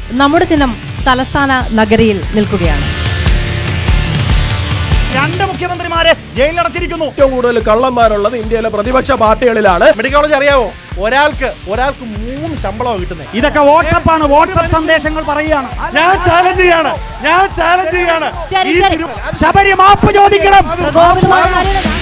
നമ്മുടെ ചിഹ്നം തലസ്ഥാന നഗരിയിൽ നിൽക്കുകയാണ് രണ്ട് മുഖ്യമന്ത്രിമാരെ ജയിലിലടച്ചിരിക്കുന്നു ഏറ്റവും കൂടുതൽ കള്ളന്മാരുള്ളത് ഇന്ത്യയിലെ പ്രതിപക്ഷ പാർട്ടികളിലാണ് മെഡിക്കൽ കോളേജ് അറിയാവോ ഒരാൾക്ക് ഒരാൾക്ക് മൂന്ന് ശമ്പളമാണ് കിട്ടുന്നത് ഇതൊക്കെ വാട്സപ്പ് ആണ് വാട്സപ്പ് സന്ദേശങ്ങൾ പറയുകയാണ് ഞാൻ ചാലഞ്ച് ചെയ്യാണ് ഞാൻ ചാലഞ്ച് ചെയ്യാണ് ശരി, ഈ ശരി. തിരു- ശബരി മാപ്പ് ചോദിക്കണം പ്രകോപിതമായ കാര്യങ്ങൾ-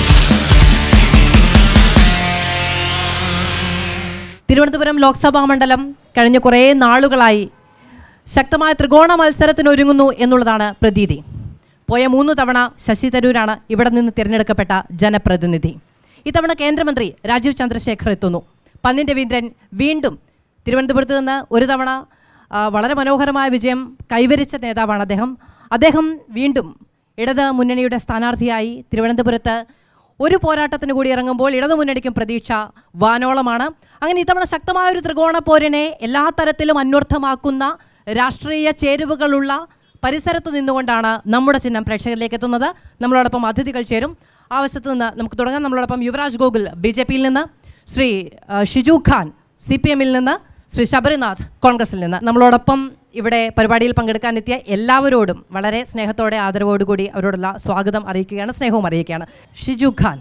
തിരുവനന്തപുരം ലോക്സഭാ മണ്ഡലം കഴിഞ്ഞ കുറേ നാളുകളായി ശക്തമായ ത്രികോണ മത്സരത്തിന് ഒരുങ്ങുന്നു എന്നുള്ളതാണ് പ്രതീതി പോയ മൂന്ന് തവണ ശശി തരൂരാണ് ഇവിടെ നിന്ന് തിരഞ്ഞെടുക്കപ്പെട്ട ജനപ്രതിനിധി ഇത്തവണ കേന്ദ്രമന്ത്രി രാജീവ് ചന്ദ്രശേഖർ എത്തുന്നു പന്നിൻ രവീന്ദ്രൻ വീണ്ടും തിരുവനന്തപുരത്ത് നിന്ന് ഒരു തവണ ആ, വളരെ മനോഹരമായ വിജയം കൈവരിച്ച നേതാവാണ് അദ്ദേഹം അദ്ദേഹം വീണ്ടും ഇടത് മുന്നണിയുടെ സ്ഥാനാർത്ഥിയായി തിരുവനന്തപുരത്ത് ഒരു പോരാട്ടത്തിന് കൂടി ഇറങ്ങുമ്പോൾ ഇടതു മുന്നണിക്കും പ്രതീക്ഷ വാനോളമാണ് അങ്ങനെ ഇത്തവണ ശക്തമായ ഒരു ത്രികോണ പോരിനെ എല്ലാ തരത്തിലും അന്വർത്ഥമാക്കുന്ന രാഷ്ട്രീയ ചേരുവകളുള്ള പരിസരത്ത് നിന്നുകൊണ്ടാണ് നമ്മുടെ ചിഹ്നം പ്രേക്ഷകരിലേക്ക് എത്തുന്നത് നമ്മളോടൊപ്പം അതിഥികൾ ചേരും ആ വശത്ത് നിന്ന് നമുക്ക് തുടങ്ങാം നമ്മളോടൊപ്പം യുവരാജ് ഗോകുൽ ബി ജെ പിയിൽ നിന്ന് ശ്രീ ആ, ഷിജു ഖാൻ സി പി എമ്മിൽ നിന്ന് ശ്രീ ശബരിനാഥ് കോൺഗ്രസിൽ നിന്ന് നമ്മളോടൊപ്പം ഇവിടെ പരിപാടിയിൽ പങ്കെടുക്കാനെത്തിയ എല്ലാവരോടും വളരെ സ്നേഹത്തോടെ ആദരവോടുകൂടി അവരോടുള്ള സ്വാഗതം അറിയിക്കുകയാണ് സ്നേഹവും അറിയിക്കുകയാണ് ഷിജു ഖാൻ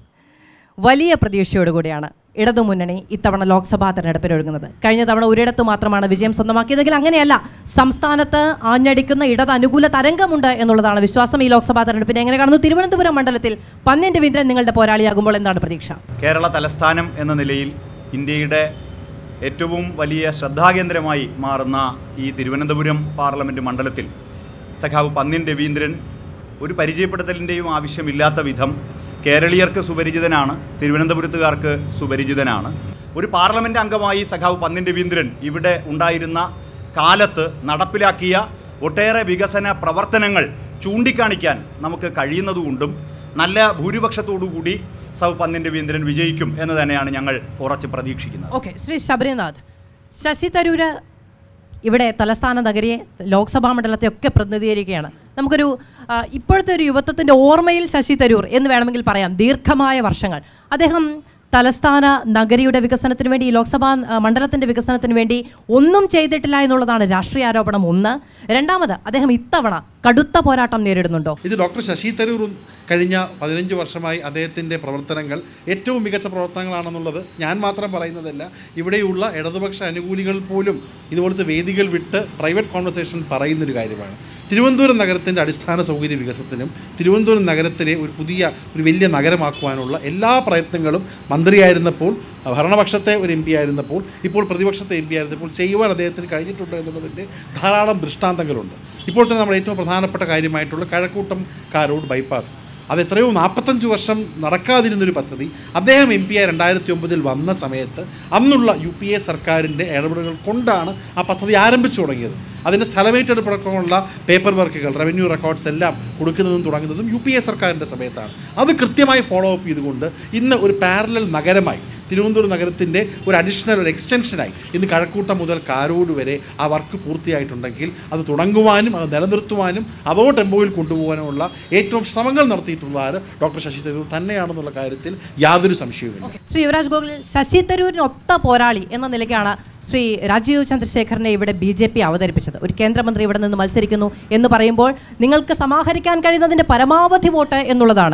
വലിയ പ്രതീക്ഷയോടുകൂടിയാണ് ഇടതുമുന്നണി ഇത്തവണ ലോക്സഭാ തെരഞ്ഞെടുപ്പിൽ ഒരുങ്ങുന്നത് കഴിഞ്ഞ തവണ ഒരിടത്ത് മാത്രമാണ് വിജയം സ്വന്തമാക്കിയതെങ്കിൽ അങ്ങനെയല്ല സംസ്ഥാനത്ത് ആഞ്ഞടിക്കുന്ന ഇടത് അനുകൂല തരംഗമുണ്ട് എന്നുള്ളതാണ് വിശ്വാസം ഈ ലോക്സഭാ തെരഞ്ഞെടുപ്പിനെ എങ്ങനെ കാണുന്നു തിരുവനന്തപുരം മണ്ഡലത്തിൽ പന്ന്യൻ രവീന്ദ്രൻ നിങ്ങളുടെ പോരാളിയാകുമ്പോൾ എന്താണ് പ്രതീക്ഷ കേരള തലസ്ഥാനം എന്ന നിലയിൽ ഇന്ത്യയുടെ ഏറ്റവും വലിയ ശ്രദ്ധാകേന്ദ്രമായി മാറുന്ന ഈ തിരുവനന്തപുരം പാർലമെൻറ്റ് മണ്ഡലത്തിൽ സഖാവ് പന്ന്യൻ രവീന്ദ്രൻ ഒരു പരിചയപ്പെടുത്തലിൻ്റെയും ആവശ്യമില്ലാത്ത വിധം കേരളീയർക്ക് സുപരിചിതനാണ് തിരുവനന്തപുരത്തുകാർക്ക് സുപരിചിതനാണ് ഒരു പാർലമെൻറ്റ് അംഗമായി സഖാവ് പന്ന്യൻ രവീന്ദ്രൻ ഇവിടെ ഉണ്ടായിരുന്ന കാലത്ത് നടപ്പിലാക്കിയ ഒട്ടേറെ വികസന പ്രവർത്തനങ്ങൾ ചൂണ്ടിക്കാണിക്കാൻ നമുക്ക് കഴിയുന്നതുകൊണ്ടും നല്ല ഭൂരിപക്ഷത്തോടു കൂടി സവ് പന്ന്യൻ രവീന്ദ്രൻ വിജയിക്കും എന്ന് തന്നെയാണ് ഞങ്ങൾ ഉറച്ച് പ്രതീക്ഷിക്കുന്നത് ഓക്കെ ശ്രീ ശബരിനാഥ് ശശി തരൂര് ഇവിടെ തലസ്ഥാന നഗരിയെ ലോക്സഭാ മണ്ഡലത്തെ ഒക്കെ പ്രതിനിധീകരിക്കുകയാണ് നമുക്കൊരു ആ, ഇപ്പോഴത്തെ ഒരു യുവത്വത്തിൻ്റെ ഓർമ്മയിൽ ശശി തരൂർ എന്ന് വേണമെങ്കിൽ പറയാം ദീർഘമായ വർഷങ്ങൾ അദ്ദേഹം തലസ്ഥാന നഗരിയുടെ വികസനത്തിന് വേണ്ടി ഈ ലോക്സഭാ ആ, മണ്ഡലത്തിൻ്റെ വികസനത്തിന് വേണ്ടി ഒന്നും ചെയ്തിട്ടില്ല എന്നുള്ളതാണ് രാഷ്ട്രീയ ആരോപണം ഒന്ന് രണ്ടാമത് അദ്ദേഹം ഇത്തവണ കടുത്ത പോരാട്ടം നേരിടുന്നുണ്ടോ ഇത് ഡോക്ടർ ശശി തരൂർ കഴിഞ്ഞ പതിനഞ്ച് വർഷമായി അദ്ദേഹത്തിൻ്റെ പ്രവർത്തനങ്ങൾ ഏറ്റവും മികച്ച പ്രവർത്തനങ്ങളാണെന്നുള്ളത് ഞാൻ മാത്രം പറയുന്നതല്ല ഇവിടെയുള്ള ഇടതുപക്ഷ അനുകൂലികൾ പോലും ഇതുപോലത്തെ വേദികൾ വിട്ട് പ്രൈവറ്റ് കോൺവെർസേഷൻ പറയുന്നൊരു കാര്യമാണ് തിരുവനന്തപുരം നഗരത്തിൻ്റെ അടിസ്ഥാന സൗകര്യ വികസനത്തിനും തിരുവനന്തപുരം നഗരത്തിലെ ഒരു പുതിയ ഒരു വലിയ നഗരമാക്കുവാനുള്ള എല്ലാ പ്രയത്നങ്ങളും മന്ത്രിയായിരുന്നപ്പോൾ ഭരണപക്ഷത്തെ ഒരു എം പി ആയിരുന്നപ്പോൾ ഇപ്പോൾ പ്രതിപക്ഷത്തെ എം പി ആയിരുന്നപ്പോൾ ചെയ്യുവാൻ അദ്ദേഹത്തിന് കഴിഞ്ഞിട്ടുണ്ട് എന്നുള്ളതിൻ്റെ ധാരാളം ദൃഷ്ടാന്തങ്ങളുണ്ട് ഇപ്പോൾ തന്നെ നമ്മുടെ ഏറ്റവും പ്രധാനപ്പെട്ട കാര്യമായിട്ടുള്ള കഴക്കൂട്ടം കാരോട് ബൈപ്പാസ് അത് എത്രയോ നാൽപ്പത്തഞ്ച് വർഷം നടക്കാതിരുന്നൊരു പദ്ധതി അദ്ദേഹം എം പി ആയി രണ്ടായിരത്തി ഒമ്പതിൽ വന്ന സമയത്ത് അന്നുള്ള യു പി എ സർക്കാരിൻ്റെ ഇടപെടലുകൾ കൊണ്ടാണ് ആ പദ്ധതി ആരംഭിച്ചു തുടങ്ങിയത് അതിൻ്റെ സ്ഥലമേറ്റെടുപ്പടക്കമുള്ള പേപ്പർ വർക്കുകൾ റവന്യൂ റെക്കോർഡ്സ് എല്ലാം കൊടുക്കുന്നതും തുടങ്ങുന്നതും യു പി എ സർക്കാരിൻ്റെ സമയത്താണ് അത് കൃത്യമായി ഫോളോ അപ്പ് ചെയ്തുകൊണ്ട് ഇന്ന് ഒരു പാരലൽ നഗരമായി തിരുവനന്തപുരം നഗരത്തിൻ്റെ ഒരു അഡീഷണൽ ഒരു എക്സ്റ്റൻഷനായി ഇന്ന് കഴക്കൂട്ടം മുതൽ കാരോട് വരെ ആ വർക്ക് പൂർത്തിയായിട്ടുണ്ടെങ്കിൽ അത് തുടങ്ങുവാനും അത് നിലനിർത്തുവാനും അതോ ടെമ്പോയിൽ കൊണ്ടുപോകാനുമുള്ള ഏറ്റവും ശ്രമങ്ങൾ നടത്തിയിട്ടുള്ള ആര് ഡോക്ടർ ശശി തരൂർ തന്നെയാണെന്നുള്ള കാര്യത്തിൽ യാതൊരു സംശയവുമില്ല ശ്രീ യുവരാജ് ഗോകുൽ ശശി തരൂരിന് ഒത്ത പോരാളി എന്ന നിലയ്ക്കാണ് ശ്രീ രാജീവ് ചന്ദ്രശേഖരനെ ഇവിടെ ബി ജെ പി അവതരിപ്പിച്ചത് ഒരു കേന്ദ്രമന്ത്രി ഇവിടെ നിന്ന് മത്സരിക്കുന്നു എന്ന് പറയുമ്പോൾ നിങ്ങൾക്ക് സമാഹരിക്കാൻ കഴിയുന്നതിൻ്റെ പരമാവധി വോട്ട് എന്നുള്ളതാണ്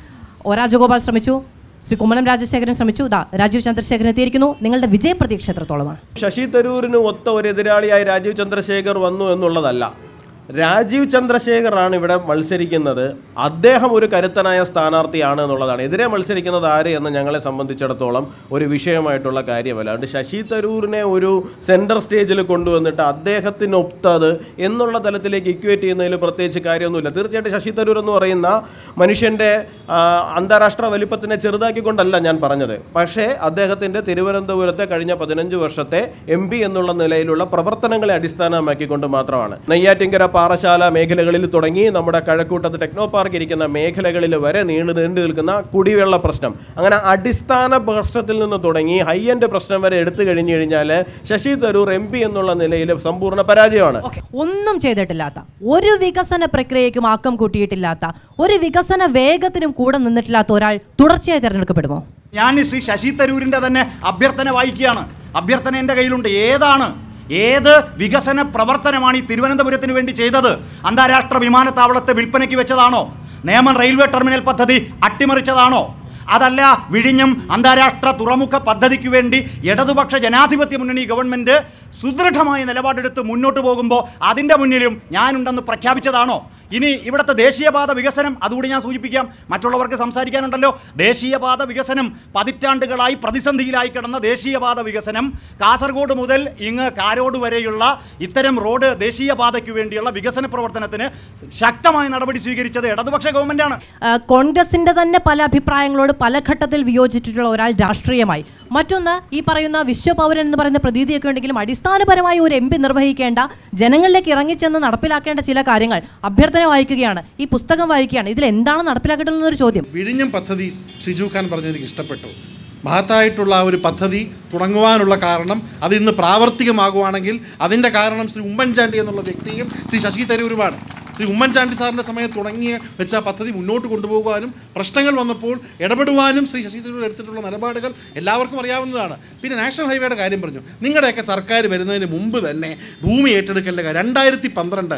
ഒ രാജഗോപാൽ ശ്രമിച്ചു ശ്രീ കുമ്മനം രാജശേഖരൻ ശ്രമിച്ചു ഇതാ രാജീവ് ചന്ദ്രശേഖരൻ എത്തിയിരിക്കുന്നു നിങ്ങളുടെ വിജയപ്രതീക്ഷ എത്രത്തോളമാണ് ശശി തരൂരിന് ഒത്ത ഒരു എതിരാളിയായി രാജീവ് ചന്ദ്രശേഖർ വന്നു എന്നുള്ളതല്ല രാജീവ് ചന്ദ്രശേഖറാണ് ഇവിടെ മത്സരിക്കുന്നത് അദ്ദേഹം ഒരു കരുത്തനായ സ്ഥാനാർത്ഥിയാണ് എന്നുള്ളതാണ് എതിരെ മത്സരിക്കുന്നത് ആര് എന്ന് ഞങ്ങളെ സംബന്ധിച്ചിടത്തോളം ഒരു വിഷയമായിട്ടുള്ള കാര്യമല്ല അതുകൊണ്ട് ശശി തരൂരിനെ ഒരു സെൻട്രൽ സ്റ്റേജിൽ കൊണ്ടുവന്നിട്ട് അദ്ദേഹത്തിനൊത്തത് എന്നുള്ള തലത്തിലേക്ക് ഇക്വേറ്റ് ചെയ്യുന്നതിൽ പ്രത്യേകിച്ച് കാര്യമൊന്നുമില്ല തീർച്ചയായിട്ടും ശശി തരൂർ എന്ന് പറയുന്ന മനുഷ്യൻ്റെ ആ, അന്താരാഷ്ട്ര വലിപ്പത്തിനെ ചെറുതാക്കിക്കൊണ്ടല്ല ഞാൻ പറഞ്ഞത് പക്ഷേ അദ്ദേഹത്തിൻ്റെ തിരുവനന്തപുരത്തെ കഴിഞ്ഞ പതിനഞ്ച് വർഷത്തെ എം പി എന്നുള്ള നിലയിലുള്ള പ്രവർത്തനങ്ങളെ അടിസ്ഥാനമാക്കിക്കൊണ്ട് മാത്രമാണ് നെയ്യാറ്റിങ്കര പാറശാല മേഖലകളിൽ തുടങ്ങി നമ്മുടെ കഴക്കൂട്ടത്ത് ടെക്നോ പാർക്ക് ഇരിക്കുന്ന മേഖലകളിൽ വരെ നീണ്ടു നീണ്ടു നിൽക്കുന്ന കുടിവെള്ള പ്രശ്നം അങ്ങനെ അടിസ്ഥാന പ്രശ്നത്തിൽ നിന്ന് തുടങ്ങി ഹൈ എൻഡ് പ്രശ്നം വരെ എടുത്തു കഴിഞ്ഞു കഴിഞ്ഞാൽ ശശി തരൂർ എം പി എന്നുള്ള നിലയിൽ സമ്പൂർണ്ണ പരാജയമാണ് ഓക്കെ ഒന്നും ചെയ്തിട്ടില്ലാത്ത ഒരു വികസന പ്രക്രിയയ്ക്കും ആക്കം കൂട്ടിയിട്ടില്ലാത്ത ഒരു വികസന വേഗത്തിനും കൂടെ നിന്നിട്ടില്ലാത്ത ഒരാൾ തുടർച്ചയായി തിരഞ്ഞെടുക്കപ്പെടുമോ ഞാൻ ശ്രീ ശശി തരൂരിൻ്റെ തന്നെ അഭ്യർത്ഥന വായിക്കുകയാണ് അഭ്യർത്ഥന എൻ്റെ കയ്യിലുണ്ട് ഏതാണ് ഏത് വികസന പ്രവർത്തനമാണ് ഈ തിരുവനന്തപുരത്തിന് വേണ്ടി ചെയ്തത് അന്താരാഷ്ട്ര വിമാനത്താവളത്തെ വിൽപ്പനയ്ക്ക് വെച്ചതാണോ നേമൻ റെയിൽവേ ടെർമിനൽ പദ്ധതി അട്ടിമറിച്ചതാണോ അതല്ല വിഴിഞ്ഞം അന്താരാഷ്ട്ര തുറമുഖ പദ്ധതിക്ക് വേണ്ടി ഇടതുപക്ഷ ജനാധിപത്യ മുന്നണി ഗവൺമെൻറ് സുദൃഢമായ നിലപാടെടുത്ത് മുന്നോട്ട് പോകുമ്പോൾ അതിൻ്റെ മുന്നിലും ഞാനുണ്ടെന്ന് പ്രഖ്യാപിച്ചതാണോ ഇനി ഇവിടുത്തെ ദേശീയപാത വികസനം അതുകൂടി ഞാൻ സൂചിപ്പിക്കാം മറ്റുള്ളവർക്ക് സംസാരിക്കാനുണ്ടല്ലോ ദേശീയപാത വികസനം പതിറ്റാണ്ടുകളായി പ്രതിസന്ധിയിലായി കിടന്ന ദേശീയപാത വികസനം കാസർഗോഡ് മുതൽ ഇങ്ങ് കാരോട് വരെയുള്ള ഇത്തരം റോഡ് ദേശീയപാതയ്ക്ക് വേണ്ടിയുള്ള വികസന പ്രവർത്തനത്തിന് ശക്തമായ നടപടി സ്വീകരിച്ചത് ഇടതുപക്ഷ ഗവൺമെൻറ്റാണ് ആ, കോൺഗ്രസിന്റെ തന്നെ പല അഭിപ്രായങ്ങളോട് പല ഘട്ടത്തിൽ വിയോജിച്ചിട്ടുള്ള ഒരാൾ രാഷ്ട്രീയമായി മറ്റൊന്ന് ഈ പറയുന്ന വിശ്വപൗരൻ എന്ന് പറയുന്ന പ്രതീതിയൊക്കെ ഉണ്ടെങ്കിലും അടിസ്ഥാനപരമായി ഒരു എം പി നിർവഹിക്കേണ്ട ജനങ്ങളിലേക്ക് ഇറങ്ങിച്ചെന്ന് നടപ്പിലാക്കേണ്ട ചില കാര്യങ്ങൾ അഭ്യർത്ഥന വായിക്കുകയാണ് ഈ പുസ്തകം വായിക്കുകയാണ് ഇതിൽ എന്താണ് നടപ്പിലാക്കേണ്ടതെന്നൊരു ചോദ്യം വിഴിഞ്ഞം പദ്ധതി ഷിജു ഖാൻ പറഞ്ഞത് എനിക്ക് ഇഷ്ടപ്പെട്ടു മഹത്തായിട്ടുള്ള ആ ഒരു പദ്ധതി തുടങ്ങുവാനുള്ള കാരണം അത് ഇന്ന് പ്രാവർത്തികമാകുവാണെങ്കിൽ അതിൻ്റെ കാരണം ശ്രീ ഉമ്മൻചാണ്ടി എന്നുള്ള വ്യക്തിയും ശ്രീ ശശി തരൂരുമാണ് ശ്രീ ഉമ്മൻചാണ്ടി സാറിൻ്റെ സമയത്ത് തുടങ്ങിയ വെച്ച ആ പദ്ധതി മുന്നോട്ട് കൊണ്ടുപോകാനും പ്രശ്നങ്ങൾ വന്നപ്പോൾ ഇടപെടുവാനും ശ്രീ ശശി തരൂർ എടുത്തിട്ടുള്ള നിലപാടുകൾ എല്ലാവർക്കും അറിയാവുന്നതാണ് പിന്നെ നാഷണൽ ഹൈവേയുടെ കാര്യം പറഞ്ഞു നിങ്ങളുടെയൊക്കെ സർക്കാർ വരുന്നതിന് മുമ്പ് തന്നെ ഭൂമി ഏറ്റെടുക്കലിൻ്റെ കാര്യം രണ്ടായിരത്തി പന്ത്രണ്ട്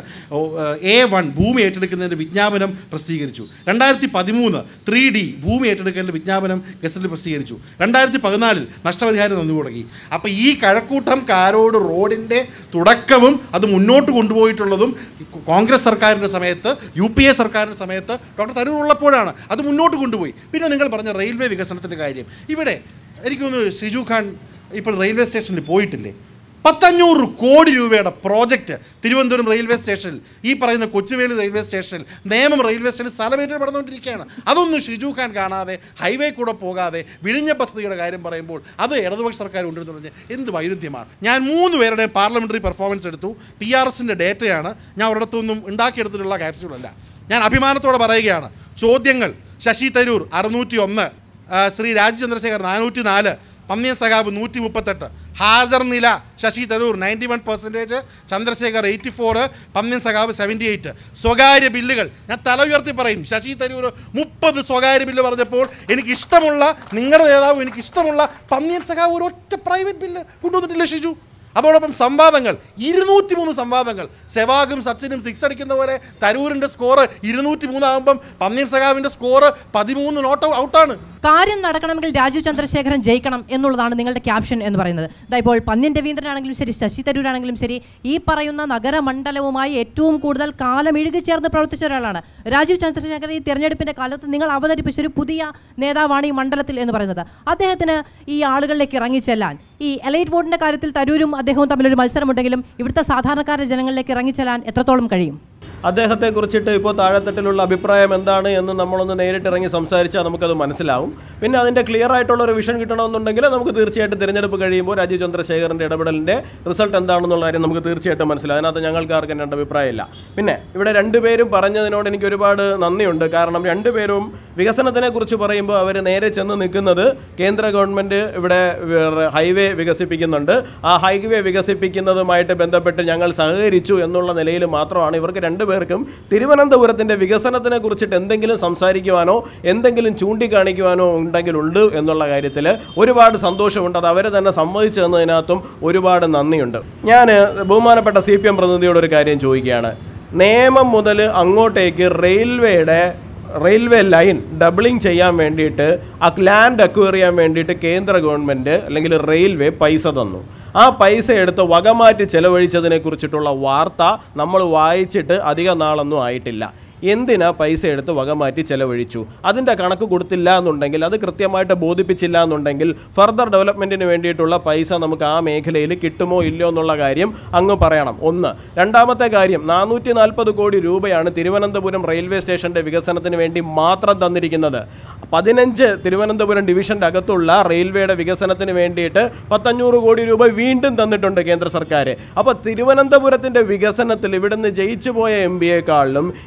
എ വൺ ഭൂമി ഏറ്റെടുക്കുന്നതിൻ്റെ വിജ്ഞാപനം പ്രസിദ്ധീകരിച്ചു രണ്ടായിരത്തി പതിമൂന്ന് ത്രീ ഡി ഭൂമി ഏറ്റെടുക്കലിൻ്റെ വിജ്ഞാപനം ഗസറ്റിൽ പ്രസിദ്ധീകരിച്ചു രണ്ടായിരത്തി പതിനാലിൽ നഷ്ടപരിഹാരം തന്നു തുടങ്ങി അപ്പോൾ ഈ കഴക്കൂട്ടം കാരോട് റോഡിൻ്റെ തുടക്കവും അത് മുന്നോട്ട് കൊണ്ടുപോയിട്ടുള്ളതും കോൺഗ്രസ് സർക്കാരിൻ്റെ സമയത്ത് യു പി എ സർക്കാരിൻ്റെ സമയത്ത് ഡോക്ടർ തരൂർ ഉള്ളപ്പോഴാണ് അത് മുന്നോട്ട് കൊണ്ടുപോയി പിന്നെ നിങ്ങൾ പറഞ്ഞ റെയിൽവേ വികസനത്തിൻ്റെ കാര്യം ഇവിടെ എനിക്ക് തോന്നുന്നു ഷിജു ഖാൻ ഇപ്പോൾ റെയിൽവേ സ്റ്റേഷനിൽ പോയിട്ടില്ലേ പത്തഞ്ഞൂറ് കോടി രൂപയുടെ പ്രോജക്റ്റ് തിരുവനന്തപുരം റെയിൽവേ സ്റ്റേഷനിൽ ഈ പറയുന്ന കൊച്ചുവേലി റെയിൽവേ സ്റ്റേഷനിൽ നേമം റെയിൽവേ സ്റ്റേഷനിൽ സ്ഥലമേറ്റ് നടന്നുകൊണ്ടിരിക്കുകയാണ് അതൊന്നും ഷിജു ഖാൻ കാണാതെ ഹൈവേ കൂടെ പോകാതെ വിഴിഞ്ഞ പദ്ധതിയുടെ കാര്യം പറയുമ്പോൾ അത് ഇടതുപക്ഷ സർക്കാർ കൊണ്ടുവരുന്നത് പറഞ്ഞാൽ എന്ത് വൈരുദ്ധ്യമാണ് ഞാൻ മൂന്ന് പേരുടെ പാർലമെൻ്ററി പെർഫോമൻസ് എടുത്തു പി ആർ എസിൻ്റെ ഡേറ്റയാണ് ഞാൻ ഒരിടത്തൊന്നും ഉണ്ടാക്കിയെടുത്തിട്ടുള്ള ക്യാപ്സ്യൂളല്ല ഞാൻ അഭിമാനത്തോടെ പറയുകയാണ് ചോദ്യങ്ങൾ ശശി തരൂർ അറുന്നൂറ്റി ഒന്ന് ശ്രീ രാജീവ് ചന്ദ്രശേഖർ നാനൂറ്റി നാല് പന്നിയൻ സഖാബ് നൂറ്റി മുപ്പത്തെട്ട് ഹാജർ നില Shashi Tharoor ninety one percentage Chandrasekhar eighty four Panniyan സഖാബ് സെവൻറ്റി എയ്റ്റ് സ്വകാര്യ ബില്ലുകൾ ഞാൻ തല ഉയർത്തി പറയും ശശി തരൂർ മുപ്പത് സ്വകാര്യ ബില്ല് പറഞ്ഞപ്പോൾ എനിക്ക് ഇഷ്ടമുള്ള നിങ്ങളുടെ നേതാവ് എനിക്ക് ഇഷ്ടമുള്ള പന്നിയൻ സഖാബ് ഒരു ഒറ്റ പ്രൈവറ്റ് ബില്ല് കൊണ്ടുവന്നിട്ടില്ല ഷിജു അതോടൊപ്പം സംവാദങ്ങൾ ഇരുന്നൂറ്റി മൂന്ന് സംവാദങ്ങൾ സെവാഗും സച്ചിനും സിക്സ് അടിക്കുന്ന പോലെ തരൂരിൻ്റെ സ്കോർ ഇരുന്നൂറ്റി മൂന്നാകുമ്പം പന്നീർ സഖാവിൻ്റെ സ്കോർ പതിമൂന്ന് നോട്ട് ഔട്ടാണ് കാര്യം നടക്കണമെങ്കിൽ രാജീവ് ചന്ദ്രശേഖരൻ ജയിക്കണം എന്നുള്ളതാണ് നിങ്ങളുടെ ക്യാപ്ഷൻ എന്ന് പറയുന്നത് ദാ ഇപ്പോൾ പന്ന്യൻ രവീന്ദ്രനാണെങ്കിലും ശരി ശശി തരൂരാണെങ്കിലും ശരി ഈ പറയുന്ന നഗരമണ്ഡലവുമായി ഏറ്റവും കൂടുതൽ കാലം ഇഴുകിച്ചേർന്ന് പ്രവർത്തിച്ച ഒരാളാണ് രാജീവ് ചന്ദ്രശേഖരൻ ഈ തെരഞ്ഞെടുപ്പിന്റെ കാലത്ത് നിങ്ങൾ അവതരിപ്പിച്ച ഒരു പുതിയ നേതാവാണ് ഈ മണ്ഡലത്തിൽ എന്ന് പറയുന്നത് അദ്ദേഹത്തിന് ഈ ആളുകളിലേക്ക് ഇറങ്ങിച്ചെല്ലാൻ ഈ എലൈറ്റ് വോട്ടിന്റെ കാര്യത്തിൽ തരൂരും അദ്ദേഹവും തമ്മിലൊരു മത്സരമുണ്ടെങ്കിലും ഇവിടുത്തെ സാധാരണക്കാരുടെ ജനങ്ങളിലേക്ക് ഇറങ്ങിച്ചെല്ലാൻ എത്രത്തോളം കഴിയും അദ്ദേഹത്തെ കുറിച്ചിട്ട് ഇപ്പോൾ താഴെത്തട്ടിലുള്ള അഭിപ്രായം എന്താണ് എന്ന് നമ്മളൊന്ന് നേരിട്ട് ഇറങ്ങി സംസാരിച്ചാൽ നമുക്കത് മനസ്സിലാവും പിന്നെ അതിൻ്റെ ക്ലിയർ ആയിട്ടുള്ള ഒരു വിഷൻ കിട്ടണമെന്നുണ്ടെങ്കിൽ നമുക്ക് തീർച്ചയായിട്ടും തിരഞ്ഞെടുപ്പ് കഴിയുമ്പോൾ രാജീവ് ചന്ദ്രശേഖരൻ്റെ ഇടപെടലിൻ്റെ റിസൾട്ട് എന്താണെന്നുള്ള കാര്യം നമുക്ക് തീർച്ചയായിട്ടും മനസ്സിലാവും അതിനകത്ത് ഞങ്ങൾക്ക് ആർക്കും രണ്ട് അഭിപ്രായമില്ല പിന്നെ ഇവിടെ രണ്ടുപേരും പറഞ്ഞതിനോട് എനിക്ക് ഒരുപാട് നന്ദിയുണ്ട് കാരണം രണ്ടുപേരും വികസനത്തിനെ കുറിച്ച് പറയുമ്പോൾ അവർ നേരെ ചെന്ന് നിൽക്കുന്നത് കേന്ദ്ര ഗവൺമെൻറ് ഇവിടെ വേറെ ഹൈവേ വികസിപ്പിക്കുന്നുണ്ട് ആ ഹൈവേ വികസിപ്പിക്കുന്നതുമായിട്ട് ബന്ധപ്പെട്ട് ഞങ്ങൾ സഹകരിച്ചു എന്നുള്ള നിലയിൽ മാത്രമാണ് ഇവർക്ക് രണ്ടുപേർക്കും തിരുവനന്തപുരത്തിൻ്റെ വികസനത്തിനെ കുറിച്ചിട്ട് എന്തെങ്കിലും സംസാരിക്കുവാനോ എന്തെങ്കിലും ചൂണ്ടിക്കാണിക്കുവാനോ ഉണ്ടെങ്കിലുണ്ട് എന്നുള്ള കാര്യത്തിൽ ഒരുപാട് സന്തോഷമുണ്ട് അത് അവരെ തന്നെ സമ്മതിച്ചു തന്നതിനകത്തും ഒരുപാട് നന്ദിയുണ്ട് ഞാൻ ബഹുമാനപ്പെട്ട സി പി എം പ്രതിനിധിയോട് ഒരു കാര്യം ചോദിക്കുകയാണ് നിയമം മുതൽ അങ്ങോട്ടേക്ക് റെയിൽവേയുടെ റെയിൽവേ ലൈൻ ഡബിളിംഗ് ചെയ്യാൻ വേണ്ടിയിട്ട് ആ ലാൻഡ് അക്വയർ ചെയ്യാൻ വേണ്ടിയിട്ട് കേന്ദ്ര ഗവൺമെൻറ് അല്ലെങ്കിൽ റെയിൽവേ പൈസ തന്നു ആ പൈസ എടുത്ത് വകമാറ്റി ചെലവഴിച്ചതിനെ കുറിച്ചിട്ടുള്ള വാർത്ത നമ്മൾ വായിച്ചിട്ട് അധിക നാളൊന്നും ആയിട്ടില്ല എന്തിനാ പൈസ എടുത്ത് വകമാറ്റി ചെലവഴിച്ചു അതിൻ്റെ കണക്ക് കൊടുത്തില്ല എന്നുണ്ടെങ്കിൽ അത് കൃത്യമായിട്ട് ബോധിപ്പിച്ചില്ല എന്നുണ്ടെങ്കിൽ ഫർദർ ഡെവലപ്മെൻറ്റിന് വേണ്ടിയിട്ടുള്ള പൈസ നമുക്ക് ആ മേഖലയിൽ കിട്ടുമോ ഇല്ലയോ എന്നുള്ള കാര്യം അങ്ങ് പറയണം ഒന്ന് രണ്ടാമത്തെ കാര്യം നാനൂറ്റി നാൽപ്പത് കോടി രൂപയാണ് തിരുവനന്തപുരം റെയിൽവേ സ്റ്റേഷൻ്റെ വികസനത്തിന് വേണ്ടി മാത്രം തന്നിരിക്കുന്നത് പതിനഞ്ച് തിരുവനന്തപുരം ഡിവിഷൻ്റെ അകത്തുള്ള റെയിൽവേയുടെ വികസനത്തിന് വേണ്ടിയിട്ട് പത്തഞ്ഞൂറ് കോടി രൂപ വീണ്ടും തന്നിട്ടുണ്ട് കേന്ദ്ര സർക്കാർ അപ്പോൾ തിരുവനന്തപുരത്തിൻ്റെ വികസനത്തിൽ ഇവിടുന്ന് ജയിച്ചു പോയ എം ബി എക്കാളിലും ഇവിടെ നിന്ന്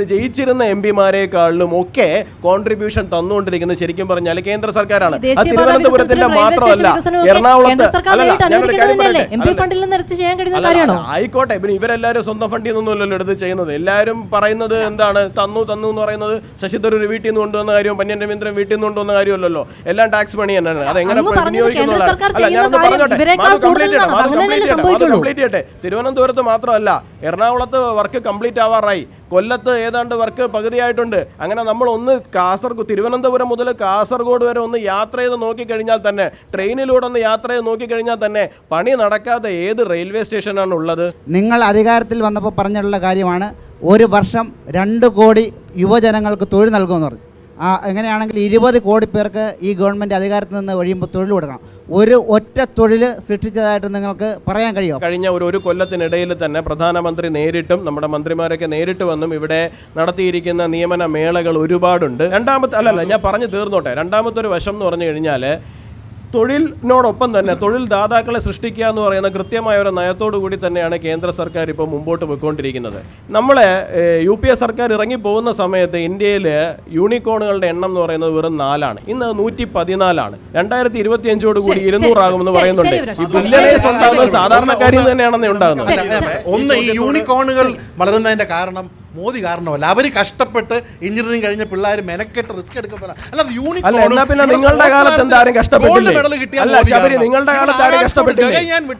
ജയിച്ചിരുന്ന എം പിമാരെക്കാളിലും ഒക്കെ കോൺട്രിബ്യൂഷൻ തന്നുകൊണ്ടിരിക്കുന്നത് ശരിക്കും പറഞ്ഞാൽ കേന്ദ്ര സർക്കാരാണ് ഈ അത് ദേശീയപാത തിരുവനന്തപുരത്തിന്റെ വികസനത്തിനും റെയിൽവേ മാത്രമല്ല സ്റ്റേഷൻ വികസനവും ഒക്കെ എറണാകുളത്ത് കേന്ദ്ര സർക്കാർ അല്ലല്ല, നേരിട്ട് ഞാനൊരു കാര്യം അനുവദിക്കുന്നതല്ലേ? പറയട്ടെ. എം പി അല്ലല്ല. ഫണ്ടിൽ നിന്ന് എടുത്ത് ചെയ്യാൻ കഴിയുന്ന അല്ല, കാര്യമാണോ? അല്ല, ആയിക്കോട്ടെ പിന്നെ ഇവരെല്ലാവരും സ്വന്തം ഫണ്ടിൽ നിന്നൊന്നുമല്ലല്ലോ എടുത്ത് ചെയ്യുന്നത് എല്ലാവരും പറയുന്നത് എന്താണ് തന്നു തന്നു എന്ന് പറയുന്നത് ശശി തരൂർ വീട്ടിൽ നിന്ന് കൊണ്ടുവന്ന കാര്യവും പന്യൻ രവീന്ദ്രൻ വീട്ടിൽ നിന്ന് കൊണ്ടുവന്ന കാര്യമല്ലല്ലോ എല്ലാം ടാക്സ് മണി തന്നെയാണ് അത് എങ്ങനെ അങ്ങ് പറഞ്ഞത് വിനിയോഗിക്കുന്നു കേന്ദ്ര സർക്കാർ അല്ല, ഞാനൊന്ന് ചെയ്യുന്ന കാര്യം പറഞ്ഞോട്ടെ. ഇവരെക്കാൾ മാധു complete ചെയ്യട്ടെ, കൂടുതലാണ്. മാധു അങ്ങനെയല്ലേ complete ചെയ്യട്ടെ, മാധു സംഭവിക്കുള്ളൂ. complete ചെയ്യട്ടെ തിരുവനന്തപുരത്ത് മാത്രമല്ല എറണാകുളത്ത് വർക്ക് കംപ്ലീറ്റ് ആവാറായി കൊല്ലത്ത് ഏതാണ്ട് വർക്ക് പകുതിയായിട്ടുണ്ട് അങ്ങനെ നമ്മൾ ഒന്ന് കാസർഗോഡ് തിരുവനന്തപുരം മുതൽ കാസർഗോഡ് വരെ ഒന്ന് യാത്ര ചെയ്ത് നോക്കിക്കഴിഞ്ഞാൽ തന്നെ ട്രെയിനിലൂടെ ഒന്ന് യാത്ര ചെയ്ത് നോക്കിക്കഴിഞ്ഞാൽ തന്നെ പണി നടക്കാത്ത ഏത് റെയിൽവേ സ്റ്റേഷനാണ് ഉള്ളത് നിങ്ങൾ അധികാരത്തിൽ വന്നപ്പോൾ പറഞ്ഞിട്ടുള്ള കാര്യമാണ് ഒരു വർഷം രണ്ട് കോടി യുവജനങ്ങൾക്ക് തൊഴിൽ നൽകുമെന്ന് പറഞ്ഞു ആ എങ്ങനെയാണെങ്കിൽ ഇരുപത് കോടി പേർക്ക് ഈ ഗവൺമെൻറ് അധികാരത്തിൽ നിന്ന് ഒഴിയുമ്പോൾ തൊഴിൽ കൊടുക്കണം ഒരു ഒറ്റ തൊഴിൽ സൃഷ്ടിച്ചതായിട്ട് നിങ്ങൾക്ക് പറയാൻ കഴിയുമോ കഴിഞ്ഞ ഒരു ഒരു കൊല്ലത്തിനിടയിൽ തന്നെ പ്രധാനമന്ത്രി നേരിട്ടും നമ്മുടെ മന്ത്രിമാരൊക്കെ നേരിട്ട് വന്നും ഇവിടെ നടത്തിയിരിക്കുന്ന നിയമന മേളകൾ ഒരുപാടുണ്ട് രണ്ടാമത്തെ അല്ലല്ല ഞാൻ പറഞ്ഞു തീർന്നോട്ടെ രണ്ടാമത്തെ ഒരു വശം എന്ന് പറഞ്ഞു കഴിഞ്ഞാൽ തൊഴിലിനോടൊപ്പം തന്നെ തൊഴിൽ ദാതാക്കളെ സൃഷ്ടിക്കുക എന്ന് പറയുന്ന കൃത്യമായ ഒരു നയത്തോടു കൂടി തന്നെയാണ് കേന്ദ്ര സർക്കാർ ഇപ്പോൾ മുമ്പോട്ട് പോയിക്കൊണ്ടിരിക്കുന്നത് നമ്മളെ ഏഹ്, യു പി എ സർക്കാർ ഇറങ്ങി പോകുന്ന സമയത്ത് ഇന്ത്യയിൽ യൂണിക്കോണുകളുടെ എണ്ണം എന്ന് പറയുന്നത് വെറും നാലാണ് ഇന്ന് നൂറ്റി പതിനാലാണ് രണ്ടായിരത്തി ഇരുപത്തി അഞ്ചോട് കൂടി ശരി, ഇരുന്നൂറാകുമെന്ന് ശരി, പറയുന്നുണ്ട് ശരി, ഈ ശരി. ബില്യണേഴ്സ് ഉണ്ടാകുന്നത് സാധാരണക്കാരിൽ നിന്ന് തന്നെയാണെന്നേ ഉണ്ടാകുന്നത് ശരി, ശരി. ഒന്ന് ഈ യൂണിക്കോണുകൾ വളരുന്നതിന്റെ കാരണം മോദി കാരണമല്ല അവർ കഷ്ടപ്പെട്ട് എഞ്ചിനീയറിംഗ് കഴിഞ്ഞ പിള്ളേർ മെനക്കെട്ട് റിസ്ക് എടുക്കുന്നതാണ് അല്ലാതെ അല്ല എന്നാ പിന്നെ നിങ്ങളുടെ കാലത്ത് എന്താ ആരും കഷ്ടപ്പെട്ടില്ലേ അല്ല ശബരി നിങ്ങളുടെ കാലത്ത് ആരും കഷ്ടപ്പെട്ടില്ലേ